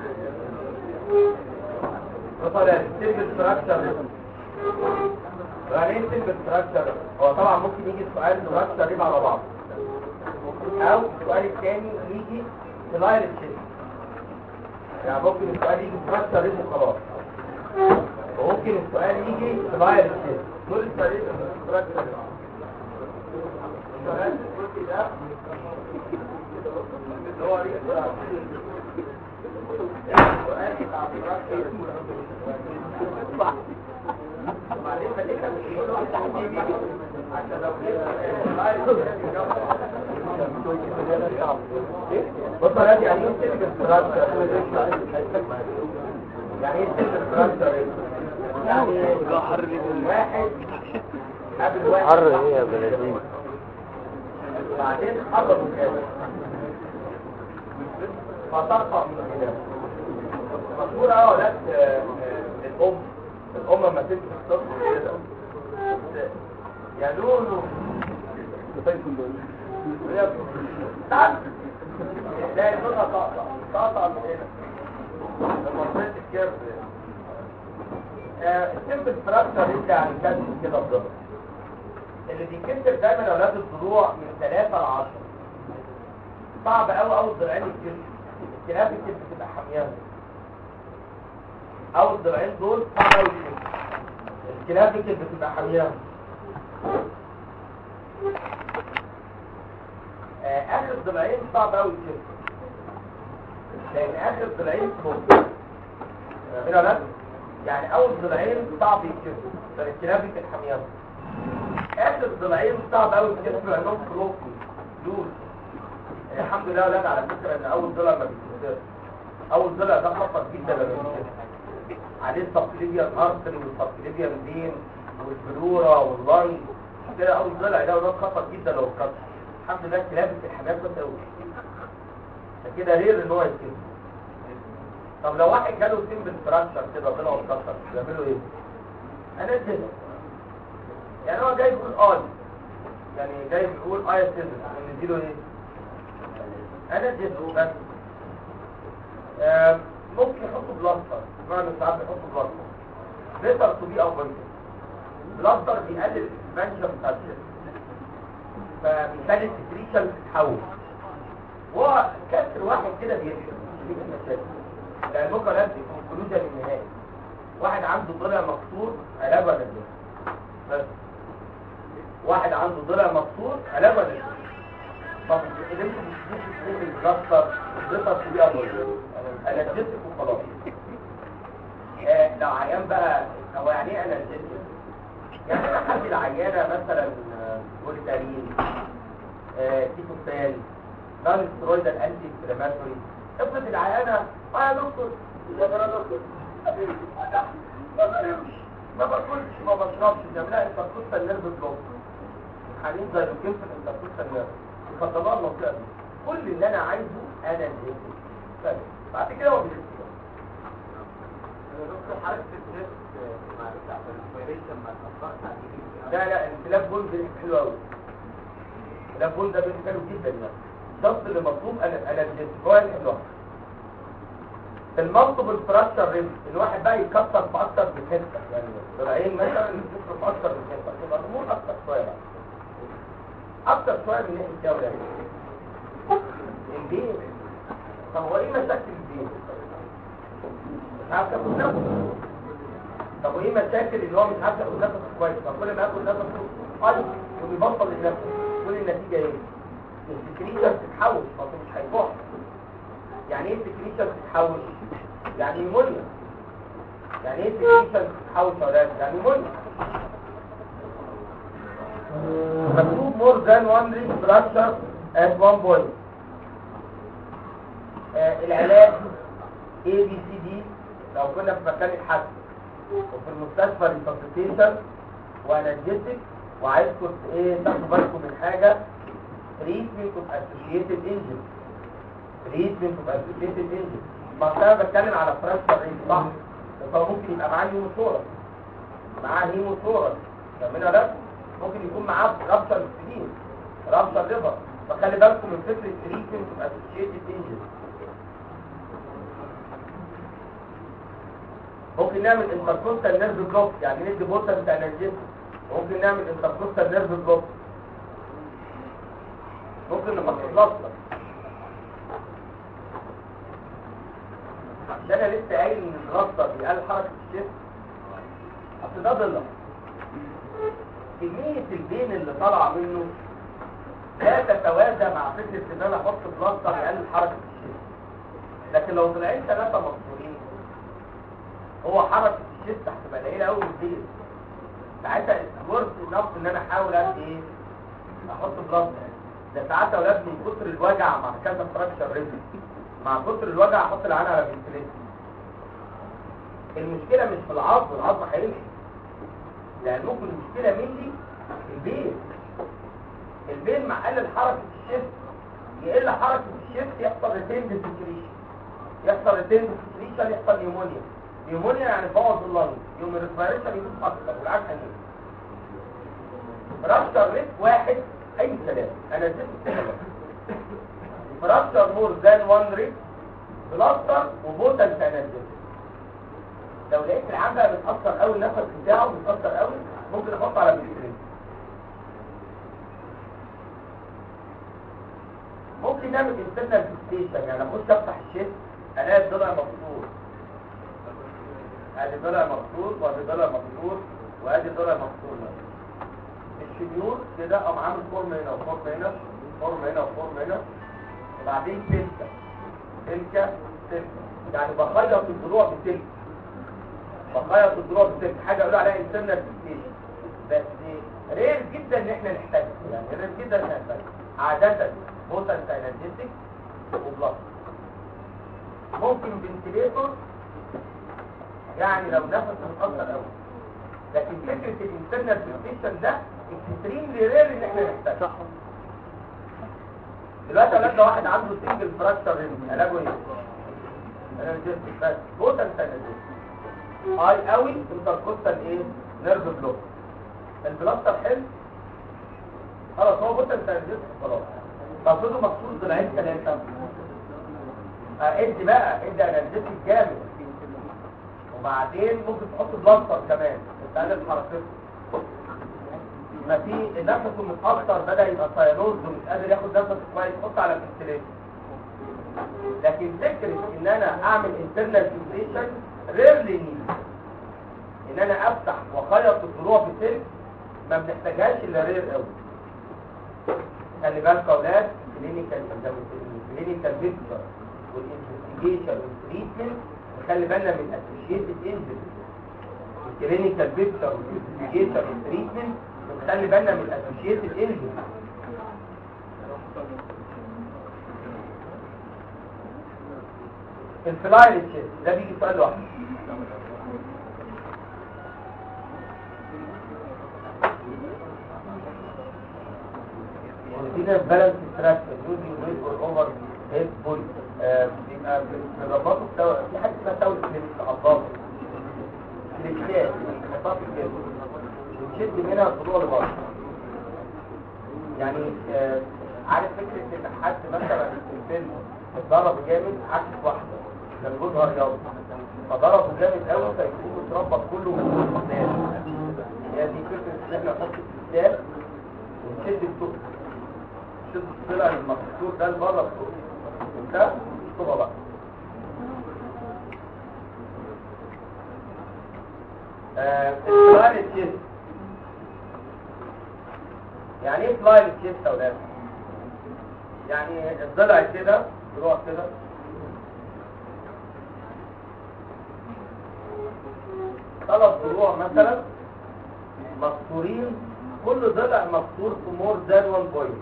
مثلا السيمبل ستراكشر يعني ايه السيمبل ستراكشر هو طبعا ممكن يجي السؤال ستراكشر يبقى على بعض او السؤال الثاني يجي سلاير تشيست يعني ممكن السؤال يجي ستراكشر اسمه خلاص وممكن السؤال يجي سلاير تشيست دول السؤالين ستراكشر السؤال الكرسي ده اللي هو ليه السؤال بتاع ستراكشر وبعدين بدينا نقول واحد تحديدي عشان لو بص يا راجل يعني ايه سيلف ستراكشر يعني ايه سيلف ستراكشر يعني واحد قبل واحد حر ايه يا بلدين بعدين حضروا كده فطرقع من كده مشهور اه ولاد آه، آه، الام الام لما تمسك الطفل كده يا لولو تعال تلاقي لونها تقطع تقطع من هنا لما وصلت الكيرف السيمبل ستراكشر يبدا عن كده كده بالظبط اللي بيتكسر دايما يا اولاد الضلوع من 3 ل 10 صعب قوي قوي الضلعين يتكسر الكلاب الكتف بتبقى حاميان اول الضلعين دول صعب قوي يتكسر الكلاب الكتف بتبقى حاميان آه، اخر ضلعين صعب قوي يتكسر لان اخر ضلعين فوق هنا لا يعني اول ضلعين صعب يتكسر لان الكلاب الكتف حاميان اخر ضلعين صعب قوي يتكسر لانهم كلوكي دول الحمد لله ولاد على فكرة ان اول ضلع ما بيتكسرش اول ضلع ده خطر جدا لما بيتكسر عليه السبكليبيان ارتري والسبكليبيان فين والبلورا واللاين كده اول ضلع ده وده خطر جدا لو اتكسر الحمد لله كلاب الحاجات بس قوي كده رير ان هو يتكسر طب لو واحد جاله سيمبل ستراكشر كده ضلع واتكسر بيعملوا ايه؟ انا كده يعني هو جاي بيقول اه يعني جاي بيقول اه يا سيمبل نديله ايه؟ انا جزء بس آم، ممكن يحطوا بلاستر نوع من ساعات يحطوا بلاستر بيتر تو بي او بوينت بلاستر بيقلل الاكسبانشن بتاع الجسم فبيخلي السكريشن تتحول وهو كسر واحد كده بيرشد مش مشاكل لان ممكن ادي كونكلوجن النهائي واحد عنده ضلع مكسور علاج ولا الجسم بس واحد عنده ضلع مكسور علاج ولا الجسم طب اللي انتوا بتشوفوا في البلاستر بيتر تو بي او بوينت انا اديتك وخلاص آه، لو عيان بقى هو يعني ايه انا اديتك يعني انا حد العيانه مثلا آه، بوليتارين آه، تيكوستان نون سترويدال انتي انفلاماتوري افرض العيانه اه يا دكتور يا ترى يا دكتور ما بنامش ما باكلش ما بشربش جميلها انت بتوصل النيرف بلوك حاليا زي الكيف انت بتوصل النيرف يفضلوها المنطقه دي كل اللي انا عايزه انا اديتك بس بعد كده هو بيديك لا لا انقلاب جول ده حلو قوي انقلاب جول ده بيبقى حلو جدا يعني الضغط اللي مطلوب انا انا اديت هو الحلو المالتيبل فراكشر ريم الواحد بقى يتكسر في اكتر من حته يعني العين مثلا يتكسر في اكتر من حته يبقى الامور اكتر شويه بقى اكتر شويه من ناحيه الدوله البيت طب هو ايه مشاكل البيت مش عارف تاخد نفس طب وايه مشاكل اللي هو مش عارف ياخد نفس كويس طب كل ما ياخد نفس قلب وبيبطل النفس كل النتيجه ايه السكريشن تتحول ما هو مش هيفوح يعني ايه السكريشن تتحول يعني نيمونيا يعني ايه السكريشن تتحول شغلات يعني نيمونيا مكتوب more than one ring structure at one point آه العلاج A B C D لو كنا في مكان الحد وفي المستشفى ريسبتيشن وانرجيتك وعايزكم ايه تاخدوا بالكم من حاجه تريتمنت اوف اسوشيتد انجن تريتمنت اوف اسوشيتد انجن ما انا بتكلم على فراكشر ريت صح فهو ممكن يبقى معاه هيموثورس معاه هيموثورس فاهمين ده ممكن يكون معاه رابشر سليم رابشر ليفر فخلي بالكم من فكره تريتمنت اوف اسوشيتد انجن ممكن نعمل انتركوستال نيرف بلوك يعني ندي بوتنت انرجيتك ممكن نعمل انتركوستال نيرف بلوك ممكن نبقى نخلصها ده انا لسه قايل ان الرصه بيقل حركه الشفت اصل ده ضلع كميه البين اللي طالعه منه لا تتوازى مع فكره ان انا احط بلاستر يقلل حركه الشفت لكن لو طلعين ثلاثه مقصورين هو حركه الشفت هتبقى قليله قوي من البين ساعتها ورث نفس ان انا احاول ادي ايه احط بلاستر ده ساعات يا اولاد من كتر الوجع مع كذا فراكشر ريزم مع كتر الوجع احط العين على فنتليتر المشكله مش في العظم العظم هيمشي لان ممكن المشكله مني البين البين مع قلل حركه الشفت يقل حركه الشفت يحصل ريتين ديسكريشن يحصل ريتين ديسكريشن يحصل نيمونيا نيمونيا يعني بوظ اللنج يوم الريسبيريشن يدوس اكتر والعكس هنيجي فراكشر ريت واحد اي كلام انا اديت الكلام فراكشر مور ذان وان ريت بلاستر وبوتل تنزل لو لقيت العام بقى متاثر قوي النفس بتاعه متاثر قوي ممكن احط على بنسلين ممكن نعمل انترنال فيكسيشن يعني اخش افتح الشيست الاقي الضلع مكسور ادي ضلع مكسور وادي ضلع مكسور وادي ضلع مكسور الشنيور كده قام عامل فورم هنا وفورم هنا فورم هنا وفورم هنا وبعدين سلكه سلكه سلكه يعني بخيط الضلوع بسلك بخيط الضلوع بسلك حاجه يقولوا عليها انترنال فيكسيشن بس رير جدا ان احنا نحتاجها يعني رير جدا ان احنا نحتاجها عاده بوتنت انرجيتك وبلاس ممكن فنتليتور يعني لو نفس متاثر قوي لكن فكره الانترنال فيكسيشن ده اكستريملي رير ان احنا نحتاجه صح دلوقتي اولاد لو واحد عنده سنجل فراكشر رينج علاجه ايه؟ انرجيتك بس بوتنت انرجيتك هاي قوي انتركوستال ايه؟ نيرف بلوك البلاستر حلو خلاص هو بوتنت انرجيتك خلاص تفرضه مخصوص ضلعين ثلاثه اه ادي بقى ادي انرجيتك جامد وبعدين ممكن تحط بلاستر كمان تقلل حركته ما في نفسه متأثر بدأ يبقى سايروز ومش قادر ياخد نفسه كويس حط على الفنتليشن لكن فكرة ان انا اعمل انترنال فيبريشن ريرلي نيد ان انا افتح واخيط الضلوع بسلك ما بنحتاجهاش الا رير قوي خلي بالك يا اولاد كلينيكال كلينيكال بيكتشر والانفستيجيشن والتريتمنت خلي بالنا من اسوشيتد انجري الكلينيكال بيكتشر والانفستيجيشن والتريتمنت خلي بالنا من الاسوشيتد انجري الفلاير تشيست ده بيجي سؤال لوحده وفينا بالانس ستراكشر يوزنج ويت اور اوفر هيد بول بيبقى بنربطه بتو... في حاجه اسمها تاول كلينكس عضلات كليكات بنحطها في الجسم ونشد منها الضلوع لبره يعني آه، عارف فكره ان حد مثلا في الفيلم اتضرب جامد عكس واحده كان جوزها رياضي فضربه جامد قوي فيكون اتربط كله من الاسنان هي دي فكره ان احنا نحط الاسنان ونشد السوق نشد الضلع المكسور ده لبره السوق وده الصوبه بقى آه، الفلاير تشيست يعني ايه فلاير تشيست يا ولاد يعني الضلع كده ضلوع كده ثلاث ضلوع مثلا مكسورين كل ضلع مكسور في مور ذان 1 بوينت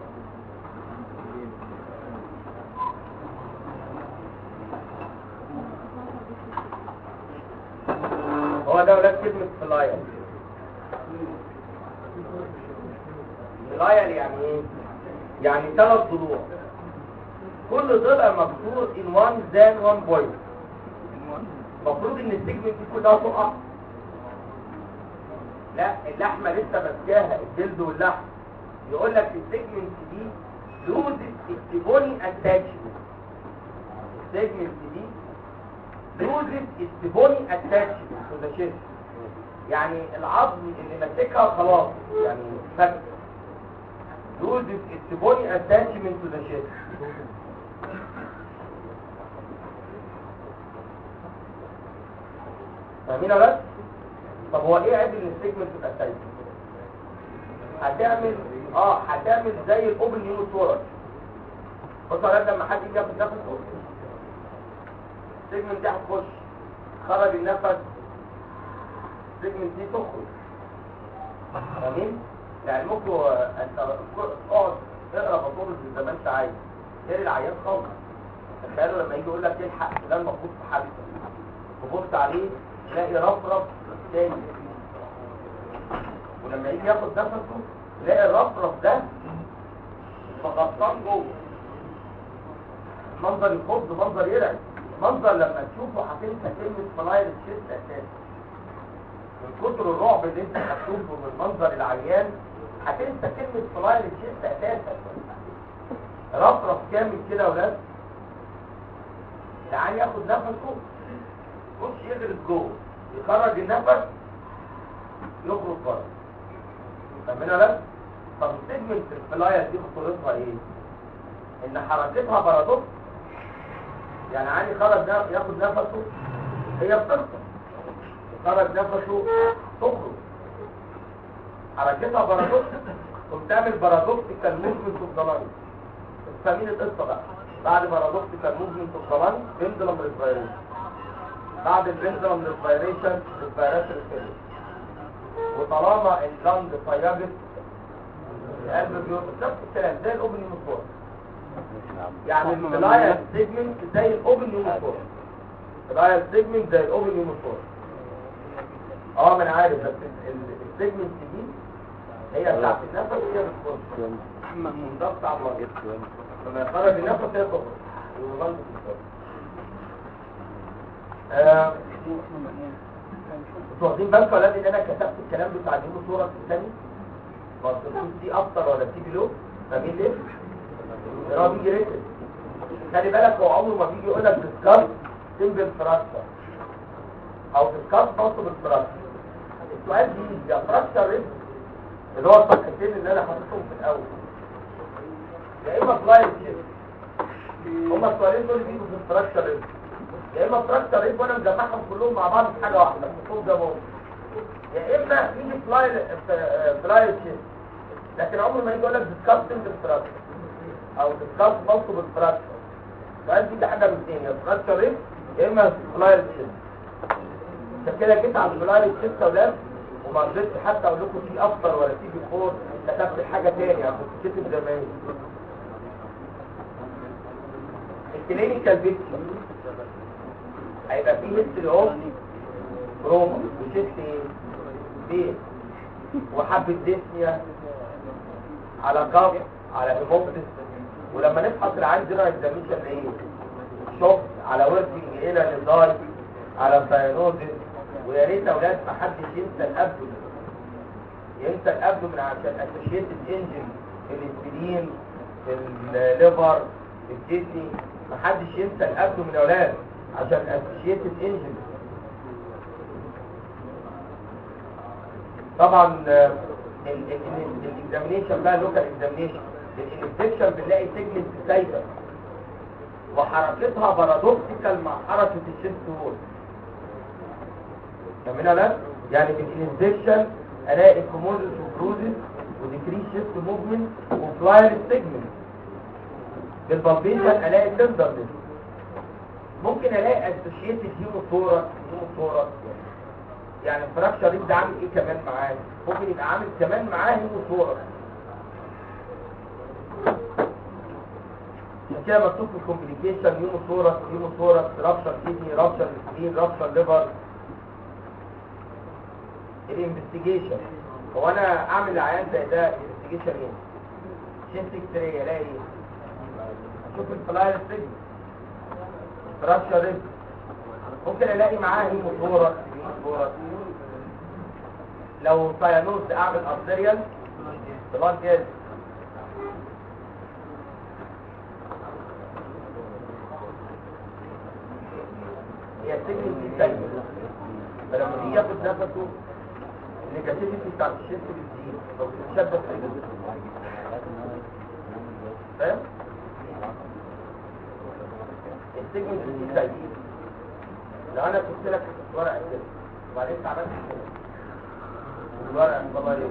هو ده ولاد كلمة فلاير فلاير يعني ايه؟ يعني ثلاث ضلوع كل ضلع مكسور in one than one point المفروض ان السيجمنت دي كلها تقع لا اللحمه لسه ماسكاها الجلد واللحم يقول لك السيجمنت دي لوزت التيبوني اتاتشمنت السيجمنت دي loses its bony attachment to the chest يعني العظم اللي ماسكها خلاص يعني فك loses its bony attachment to the chest فاهمين ولا لا؟ طب هو ايه عيب السيجمنت تبقى سايد هتعمل اه هتعمل زي الاوبن نيو ثوركس بص على لما حد يجي ياخد نفسه السيجمنت دي هتخش خرج النفس السيجمنت دي تخرج فاهمين؟ يعني ممكن هو انت اقعد اقرا بطولة زي ما انت عايز غير العيان خالص تخيلوا لما يجي يقول لك الحق فلان مفقود في حالته تبص عليه تلاقي رفرف تاني ولما يجي ياخد نفسه تلاقي الرفرف ده مغطان جوه منظر يخض منظر يرعب منظر لما تشوفه هتنسى كلمة فلاير تشيست اساسا من كتر الرعب اللي انت هتشوفه من منظر العيان هتنسى كلمة فلاير تشيست اساسا رفرف كامل كده يا ولاد العيان ياخد نفسه يخش يغرس جوه يخرج النفس يخرج بره فاهمين ولا لا؟ طب السيجمنت الفلاير دي خطورتها ايه؟ ان حركتها بارادوكس يعني عادي خرج نف- ياخد نفسه هي بتخرج خرج نفسه تخرج حركتها بارادوكس وبتعمل بارادوكسيكال موفمنت اوف ذا لانج فاهمين القصه بقى بعد بارادوكسيكال موفمنت اوف ذا لانج بندلم ريسبيريشن بعد البندلم ريسبيريشن ريسبيريشن فيلر وطالما اللنج طيبت القلب بيوصل نفس الكلام زي الاوبن يونيفورم يعني الفلاير سيجمنت زي الاوبن يونيفورم الفلاير سيجمنت زي الاوبن يونيفورم اه ما انا عارف بس السيجمنت دي هي بتاعت النفس هي بتخرج منضبط على المريض لما يخرج النفس هي تخرج والغلط بتخرج آه، انتوا واخدين بالكم ولا ان انا كتبت الكلام بتاع اليوم صوره الثاني ما قلتلكوش دي اكتر ولا دي بلو فاهمين ليه؟ لان هو بيجي ريتم خلي بالك هو عمره ما بيجي يقول لك ديسكاس سمبل فراكشر او ديسكاس بوسبل فراكشر السؤال دي يا فراكشر ريتم اللي هو الصفحتين اللي انا حاططهم في الاول يا اما فلاير شيفت هما السؤالين دول بيجوا في الفراكشر ريتم يا اما فراكشر ريتم وانا مجمعهم كلهم مع بعض في حاجه واحده بحطهم زي ما هم يا اما يجي فلاير فلاير شيفت لكن عمره ما يجي يقول لك ديسكاس سمبل فراكشر او ديسكاس مالتيبل فراكشر سؤال دي حاجه من اثنين يا فراكشر ريتم يا اما فلاير شيفت عشان كده جيت على الفلاير شيفت يا ولاد وما رضيتش حتى اقول لكم في افطر ولا في بخور كتبت حاجه تاني يعني كنت كاتب زمان الكلينيكال بيكتشر هيبقى فيه هيستري اوف روما وشيست ايه بيه وحبة ديسنيا على كف على هيموبتس ولما نفحص العين دي اكزاميشن ايه شوف على وركينج الى نضال على ساينوزس ويا ريت يا اولاد ما حدش ينسى الابدومين ينسى الابدومين عشان اسوشيتد انجن الاسبرين الليفر الكدني ما حدش ينسى الابدومين يا اولاد عشان اسوشيتد انجن طبعا الاكزامينيشن بقى لوكال اكزامينيشن الانفكشن بنلاقي سيجمنت سايبر وحركتها بارادوكسيكال مع حركه الشيست وول فاهمين ولا لا؟ يعني بالانفكشن الاقي كوموزس وبروزس وديكريس شيست موفمنت وفلاير سيجمنت بالبالبيشن الاقي تندرنس ممكن الاقي اسوشيتد هيموثوركس هيموثوركس يعني الفراكشر ده عامل ايه كمان معاه ممكن يبقى عامل كمان معاه هيموثوركس عشان كده مكتوب في الكومبليكيشن هيموثوركس هيموثوركس رابشر كيدني رابشر سكرين رابشر ليفر الانفستيجيشن هو انا اعمل عيان زي ده انفستيجيشن ايه شيست اكس راي الاقي ايه اشوف الفلاير سيجن فراكشر ريسك ممكن الاقي معاه هيموثوركس هيموثوركس لو سايانوز اعمل ارتريال بلاد جاز هي السجن دي سجن فلما يجي ياخد نفسه النيجاتيفيتي بتاعت الشيست بتزيد او بتتشبك في فاهم؟ السجن دي سجن لو انا كنت لك ورقه كده وبعدين انت عملت كده الورقه طبعا ايه؟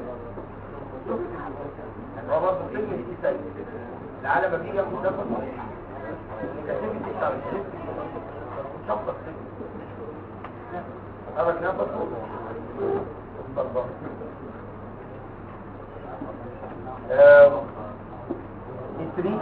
هو برضه سجن دي سجن العالم لما بيجي ياخد نفسه النيجاتيفيتي بتاعت الشيست بتتشبك سجن خرج نفسه اتفضل آه، التريك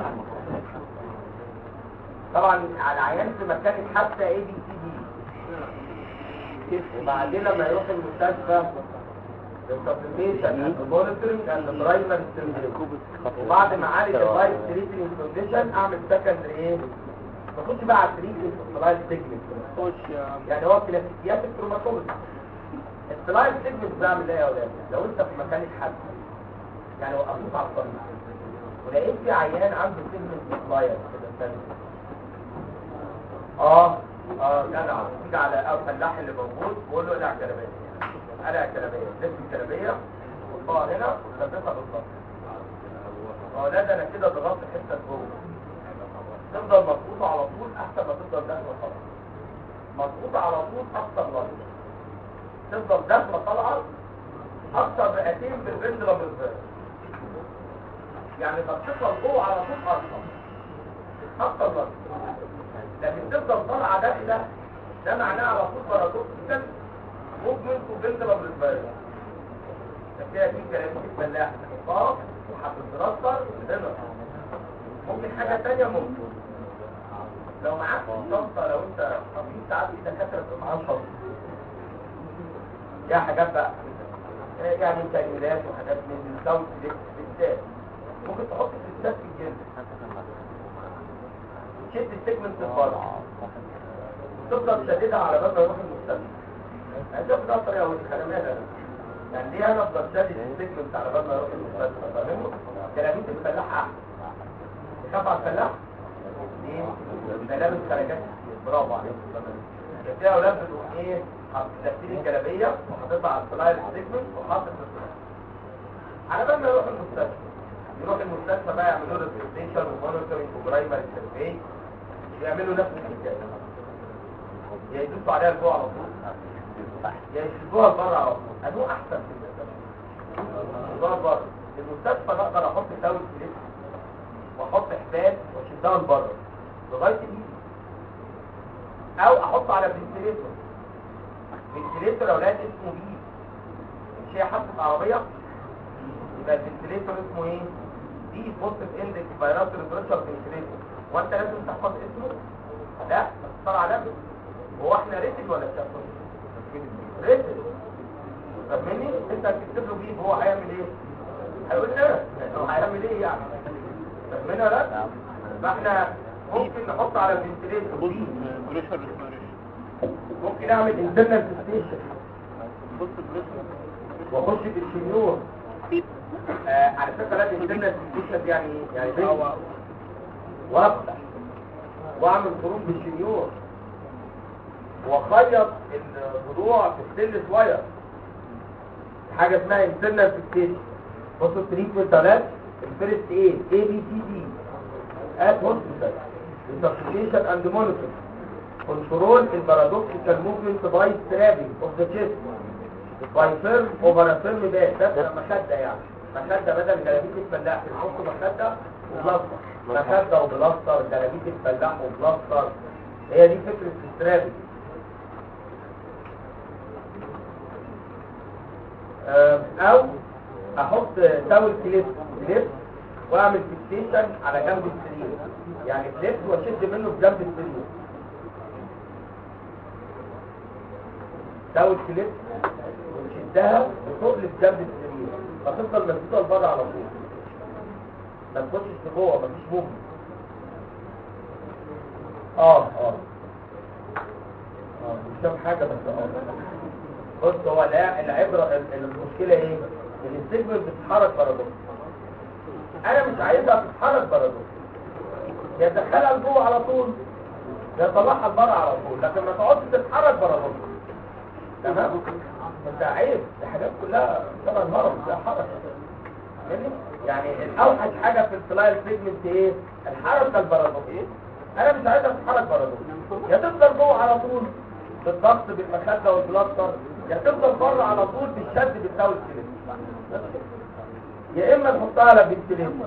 طبعا على عيان في مكان حتى اي بي سي دي وبعدين لما يروح المستشفى السبليميشن المونيتورنج اند برايمري وبعد ما عالج اللايف تريتنج كونديشن اعمل سكندري ايه بخش بقى على التريتنج لايف سيجمنت خش يا عم يعني هو كلاسيكيات التروماتولوجي السلايد سيجمنت بعمل ايه يا اولاد لو انت في مكان حد يعني وقفت على الطريق ولقيت في عيان عنده سيجمنت سلايد كده استنى اه اه جدع تيجي على أو الفلاح اللي موجود وقول له قلع كلاميه قلع كلاميه لف الكلاميه وحطها هنا وثبتها بالظبط يا اولاد انا كده ضغطت حته جوه تفضل مضغوطه على طول احسن ما تفضل داخله خالص مضغوطة على طول أكثر مرة تفضل داخلة طالعة أكثر رئتين بالبندلم بالذات يعني تبقى جوه على طول أكثر أكثر مرة لكن تفضل طالعة داخلة ده معناه على طول بارادوكسيكال موفمنت وبندلم بالذات فيها دي كلام فلاح تحطها وهتترسر هنا ممكن حاجة تانية ممكن لو معاك شنطة لو انت طبيب ساعات في دكاترة بتبقى معاهم شنطة يا حاجات بقى آه، يعني تأمينات وحاجات من الزوج بالذات ممكن تحط كريستات في الجلد شد السيجمنت البره وتفضل تشددها على بال ما يروح المستشفى هتاخد ده طريقة ودي خدمات يعني ليه انا افضل شادد السيجمنت على بال ما يروح المستشفى فاهمه؟ كلاميت الفلاح احسن تخاف على الفلاح ليه؟ ده لابس خرجات برافو عليك كان فيها اولاد بتقول ايه لابسين الجلابيه وحاططها على السلايد سيجمنت وحاطط السلايد على بال ما يروح المستشفى يروح المستشفى بقى يعملوا له بريزنتيشن ومونيتورنج وبرايمري سيرفي يعملوا نفس الحكايه يا يدوسوا عليها لجوه على طول يا يشدوها لبره على طول انه احسن في المستشفى يشدوها لبره المستشفى نقدر احط داون سليب واحط حبال واشدها لبره لغايه الايد او احط على فنتليتور فنتليتور يا اولاد اسمه بي مش هي حادثه عربيه يبقى الفنتليتور اسمه ايه دي بوزيتيف اندكس فيراتوري بريشر فنتليتور وانت لازم تحفظ اسمه لا تختار علامه هو احنا ريتد ولا شافه ريتد فاهمني انت هتكتب له بيه هو هيعمل ايه هيقول لنا هو هيعمل ايه يعني فاهمين ولا لا فاحنا ممكن نحط على الفنتليتور بص بيه بريشر ريسبيريشن ممكن اعمل انترنال ستيشن بص بريشر واخش في الشنيور آه على فكره لا الانترنال ستيشن يعني إيه؟ يعني بيه هوا وافتح واعمل خروج بالشنيور واخيط الضلوع في السل شويه حاجه اسمها انترنال فيكسيشن بصوا التريتمنت ثلاث الفيرست ايه اي بي سي دي ات هوسبيتال انترفيكيشن اند مونيتور كنترول البارادوكسيكال موفمنت باي سترابينج اوف ذا تشيست باي فيرم اوفر فيرم باك ده مخده يعني مخده بدل جلابيه الفلاح بنحط مخده وبلاستر مخده وبلاستر جلابيه الفلاح وبلاستر هي دي فكره السترابينج آه، او احط تاول كليب كليب واعمل فيكسيشن على جنب السرير يعني كليب واشد منه بجنب السرير تاول كليب وتشدها وتقلب جنب السرير فتفضل مسدوده لبره على طول ما تخشش لجوه مفيش موفمنت اه اه اه مش فاهم حاجه بس اه بص هو لا العبرة ال- المشكلة ايه ان السيجمنت بتتحرك بارادوكس انا مش عايزها تتحرك بارادوكس يا تدخلها لجوه على طول يطلعها لبره على طول لكن ما تقعدش تتحرك بره بره تمام انت عيب دي حاجات كلها طبعا هرم ده حركه فاهمني؟ يعني الاوحش حاجه في الفلاير سيجمنت ايه الحركه البرازيليه انا مش عايزها تتحرك بره يا تفضل جوه على طول بالضغط بالمخده والبلاستر يا تفضل بره على طول بالشد بالتاول سليم يا اما تحطها على فنتليتور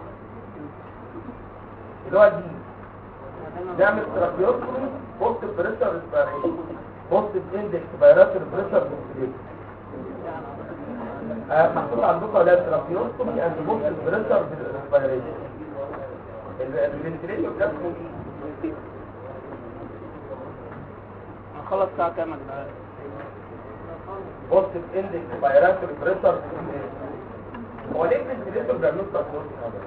اللي هو دي نعمل تراكيوتومي بوست بريشر ريسبيريشن بوست اندكس فيراتور بريشر فنتليتور آه، محطوط عندكم ولا تراكيوتومي اند بوست بريشر ريسبيريشن الفنتليتور ده اسمه ايه؟ هنخلص الساعة كام يا جدعان؟ بوست اندكس فيراتور بريشر هو ليه الفنتليتور بيعملوا تراكيوتومي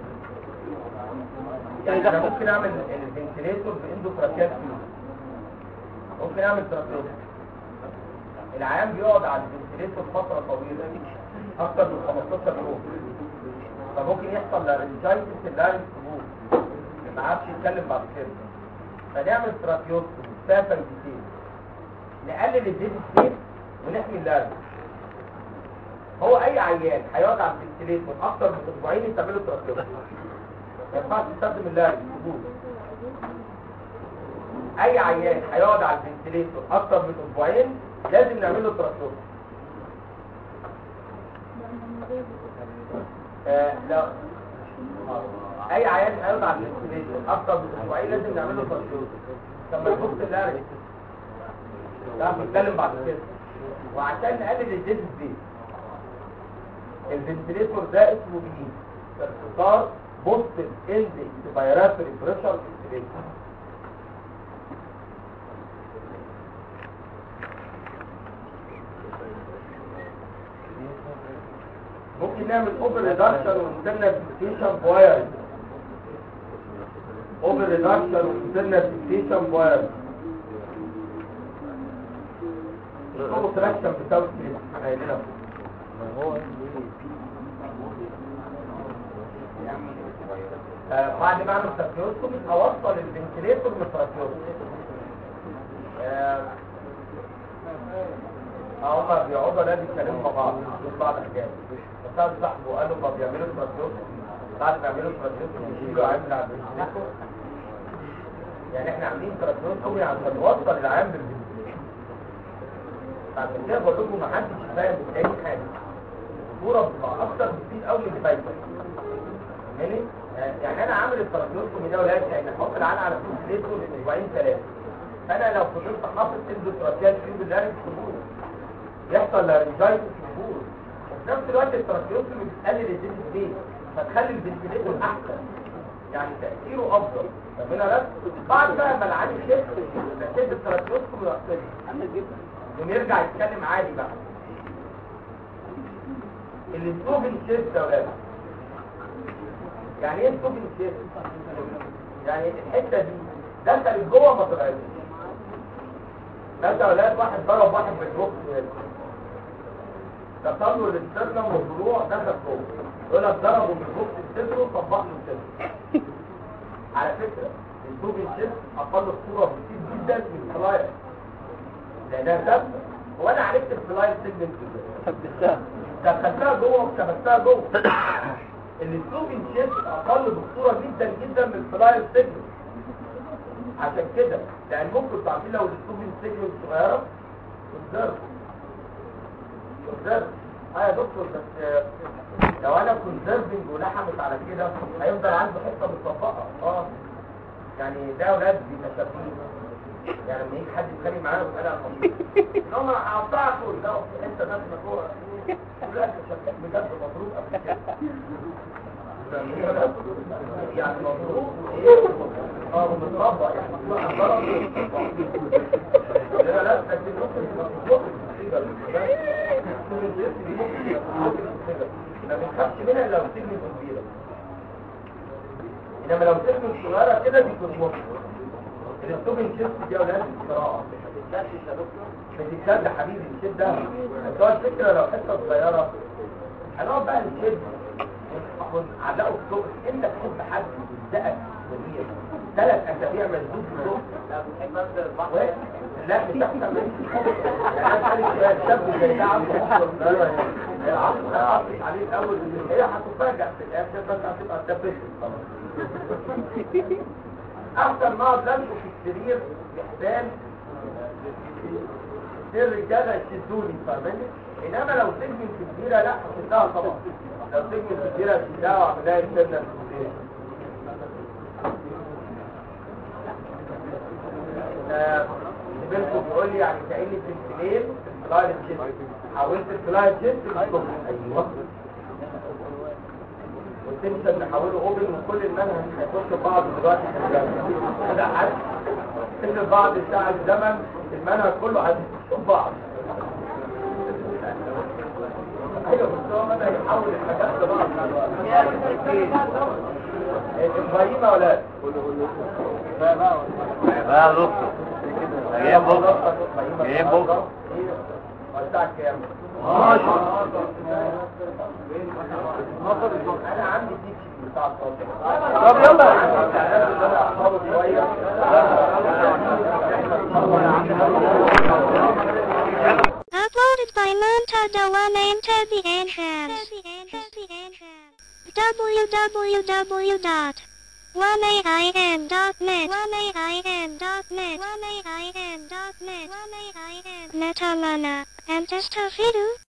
يعني انا ممكن اعمل الفنتليتور باندوتراكيال فيوز ممكن اعمل تراكيوتومي العيان بيقعد على الفنتليتور فتره طويله اكتر من 15 يوم فممكن يحصل لارنجايتس اللارنج سبوت ما عادش يتكلم بعد كده فنعمل تراكيوتومي سافر كتير نقلل الديد ستيت ونحمي اللارنج هو اي عيان هيقعد على الفنتليتور اكتر من اسبوعين يتعمل تراكيوتومي ما ينفعش تستخدم اللارنج سبوت اي عيان هيقعد على الفنتليتور اكتر من اسبوعين لازم نعمل له تراكيوتومي آه لا آه. اي عيان هيقعد على الفنتليتور اكتر من اسبوعين لازم نعمل له تراكيوتومي طب ما يبص اللارنج لا بنتكلم بعد كده وعشان نقلل الديز دي الفنتليتور ده اسمه بي اختصار بوست اندكس فيراتوري بريشر فنتليتور ممكن نعمل اوبر ريدكشن ونستنى فيكسيشن بواير اوبر ريدكشن ونستنى فيكسيشن بواير هو تراكشن بتاعه احنا قايلينها آه، بعد ما اعمل تراكيوتومي اوصل الفنتليتور من التراكيوتومي اه هما بيقعدوا لا بيتكلموا مع بعض في بعض الحاجات بس انا صاحبه قال له ما بيعملوا تراكيوتومي بعد ما يعملوا تراكيوتومي يشيلوا عين من على الفنتليتور يعني احنا عاملين تراكيوتومي عشان نوصل العين بالفنتليتور عشان كده بقول لكم ما حدش فاهم اي حاجه الصوره بتبقى اكتر بكتير قوي من الفايده فاهماني؟ يعني انا عامل التراكيوتومي ده ولاد يعني احط العين على فنتليتور اسبوعين ثلاثه فانا لو فضلت حاطط اندوتراكيال فيوز لارنج سبور يحصل لارنجايتس سبور وفي نفس الوقت التراكيوتومي بتقلل الديس سبيس فتخلي الفنتليتور احسن يعني تاثيره افضل فاهمين يا بعد بقى ما العين يشد يشد التراكيوتومي ويحصل يقوم يرجع يتكلم عادي بقى الستوبن شيفت يا ولاد يعني ايه ستوبن شيفت يعني الحته دي دخلت جوه ما طلعتش انت ولاد واحد ضرب واحد بالبوكس تصلوا الاسترنم والضلوع دخل جوه يقول لك ضربه بالبوكس الصدر وطبق له الصدر على فكره الستوبن شيفت اقل خطوره بكتير جدا من الفلاير لانها ثابته هو انا عرفت الفلاير سيجمنت ازاي دخلتها جوه وكبستها جوه السلوبين شيفت اقل بخطوره جدا جدا من الفلاير سيجمنت عشان كده لان ممكن تعمل لو السلوبين سيجمنت صغيره تتضرب تتضرب اه يا دكتور بس آه، لو انا كونسيرفنج ولحمت على كده هيفضل عنده حته متطبقه اه يعني ده اولاد بيبقى شايفين يعني لما يجي حد يتخانق معانا ويسال على الموضوع لو ما هقطعك لو في حته ناس مجروحه لا انت شكلك بجد مضروب قبل كده يعني مضروب ايه اه متربع يعني مطلوع ضرب لا لا لكن ممكن يبقى مضروب ما بنخافش منها لو سجن كبيره انما لو سجن صغيره كده بيكون ممكن الستوبن شيفت دي اولاد الصراع بتتشد حبيبي الشد ده بس هو الفكره لو حته صغيره هنقعد بقى نشد ونعلقه في الصوت انت تحب حد يصدقك كبير ثلاث اسابيع مسدود في الشغل بتحب انزل البحر واحد. لا مش احسن من يعني انا سالك سؤال شاب زي ده عنده العصر هتعطش عليه الاول هي هتفاجئ في الاخر بس هتبقى اتدبست احسن ما اقعد لمسه في السرير بحساب سر الرجاله يشدوني فاهماني انما لو سجن في الجزيره لا هشدها طبعا لو سجن في الجزيره هشدها واعمل لها السنه بنته بيقول لي يعني كأني سلسلين سلايد جيت حاولت السلايد جيت للصبح ايوه والتمثل نحوله اوبن وكل المنهج هيخش في بعض دلوقتي كده عارف كده بعض ساعة الزمن المنهج كله هيخش في بعض ايوه بس هو بدأ يحول الحاجات لبعض ابراهيم ولا لا؟ لا يا دكتور جايين بكره جايين بكره الساعة كام؟ انا عندي دي بتاع الصوت طب يلا. Uploaded by Montada One into the Enhance. www.1aim.net 1aim.net 1aim.net Metalana and Testafidu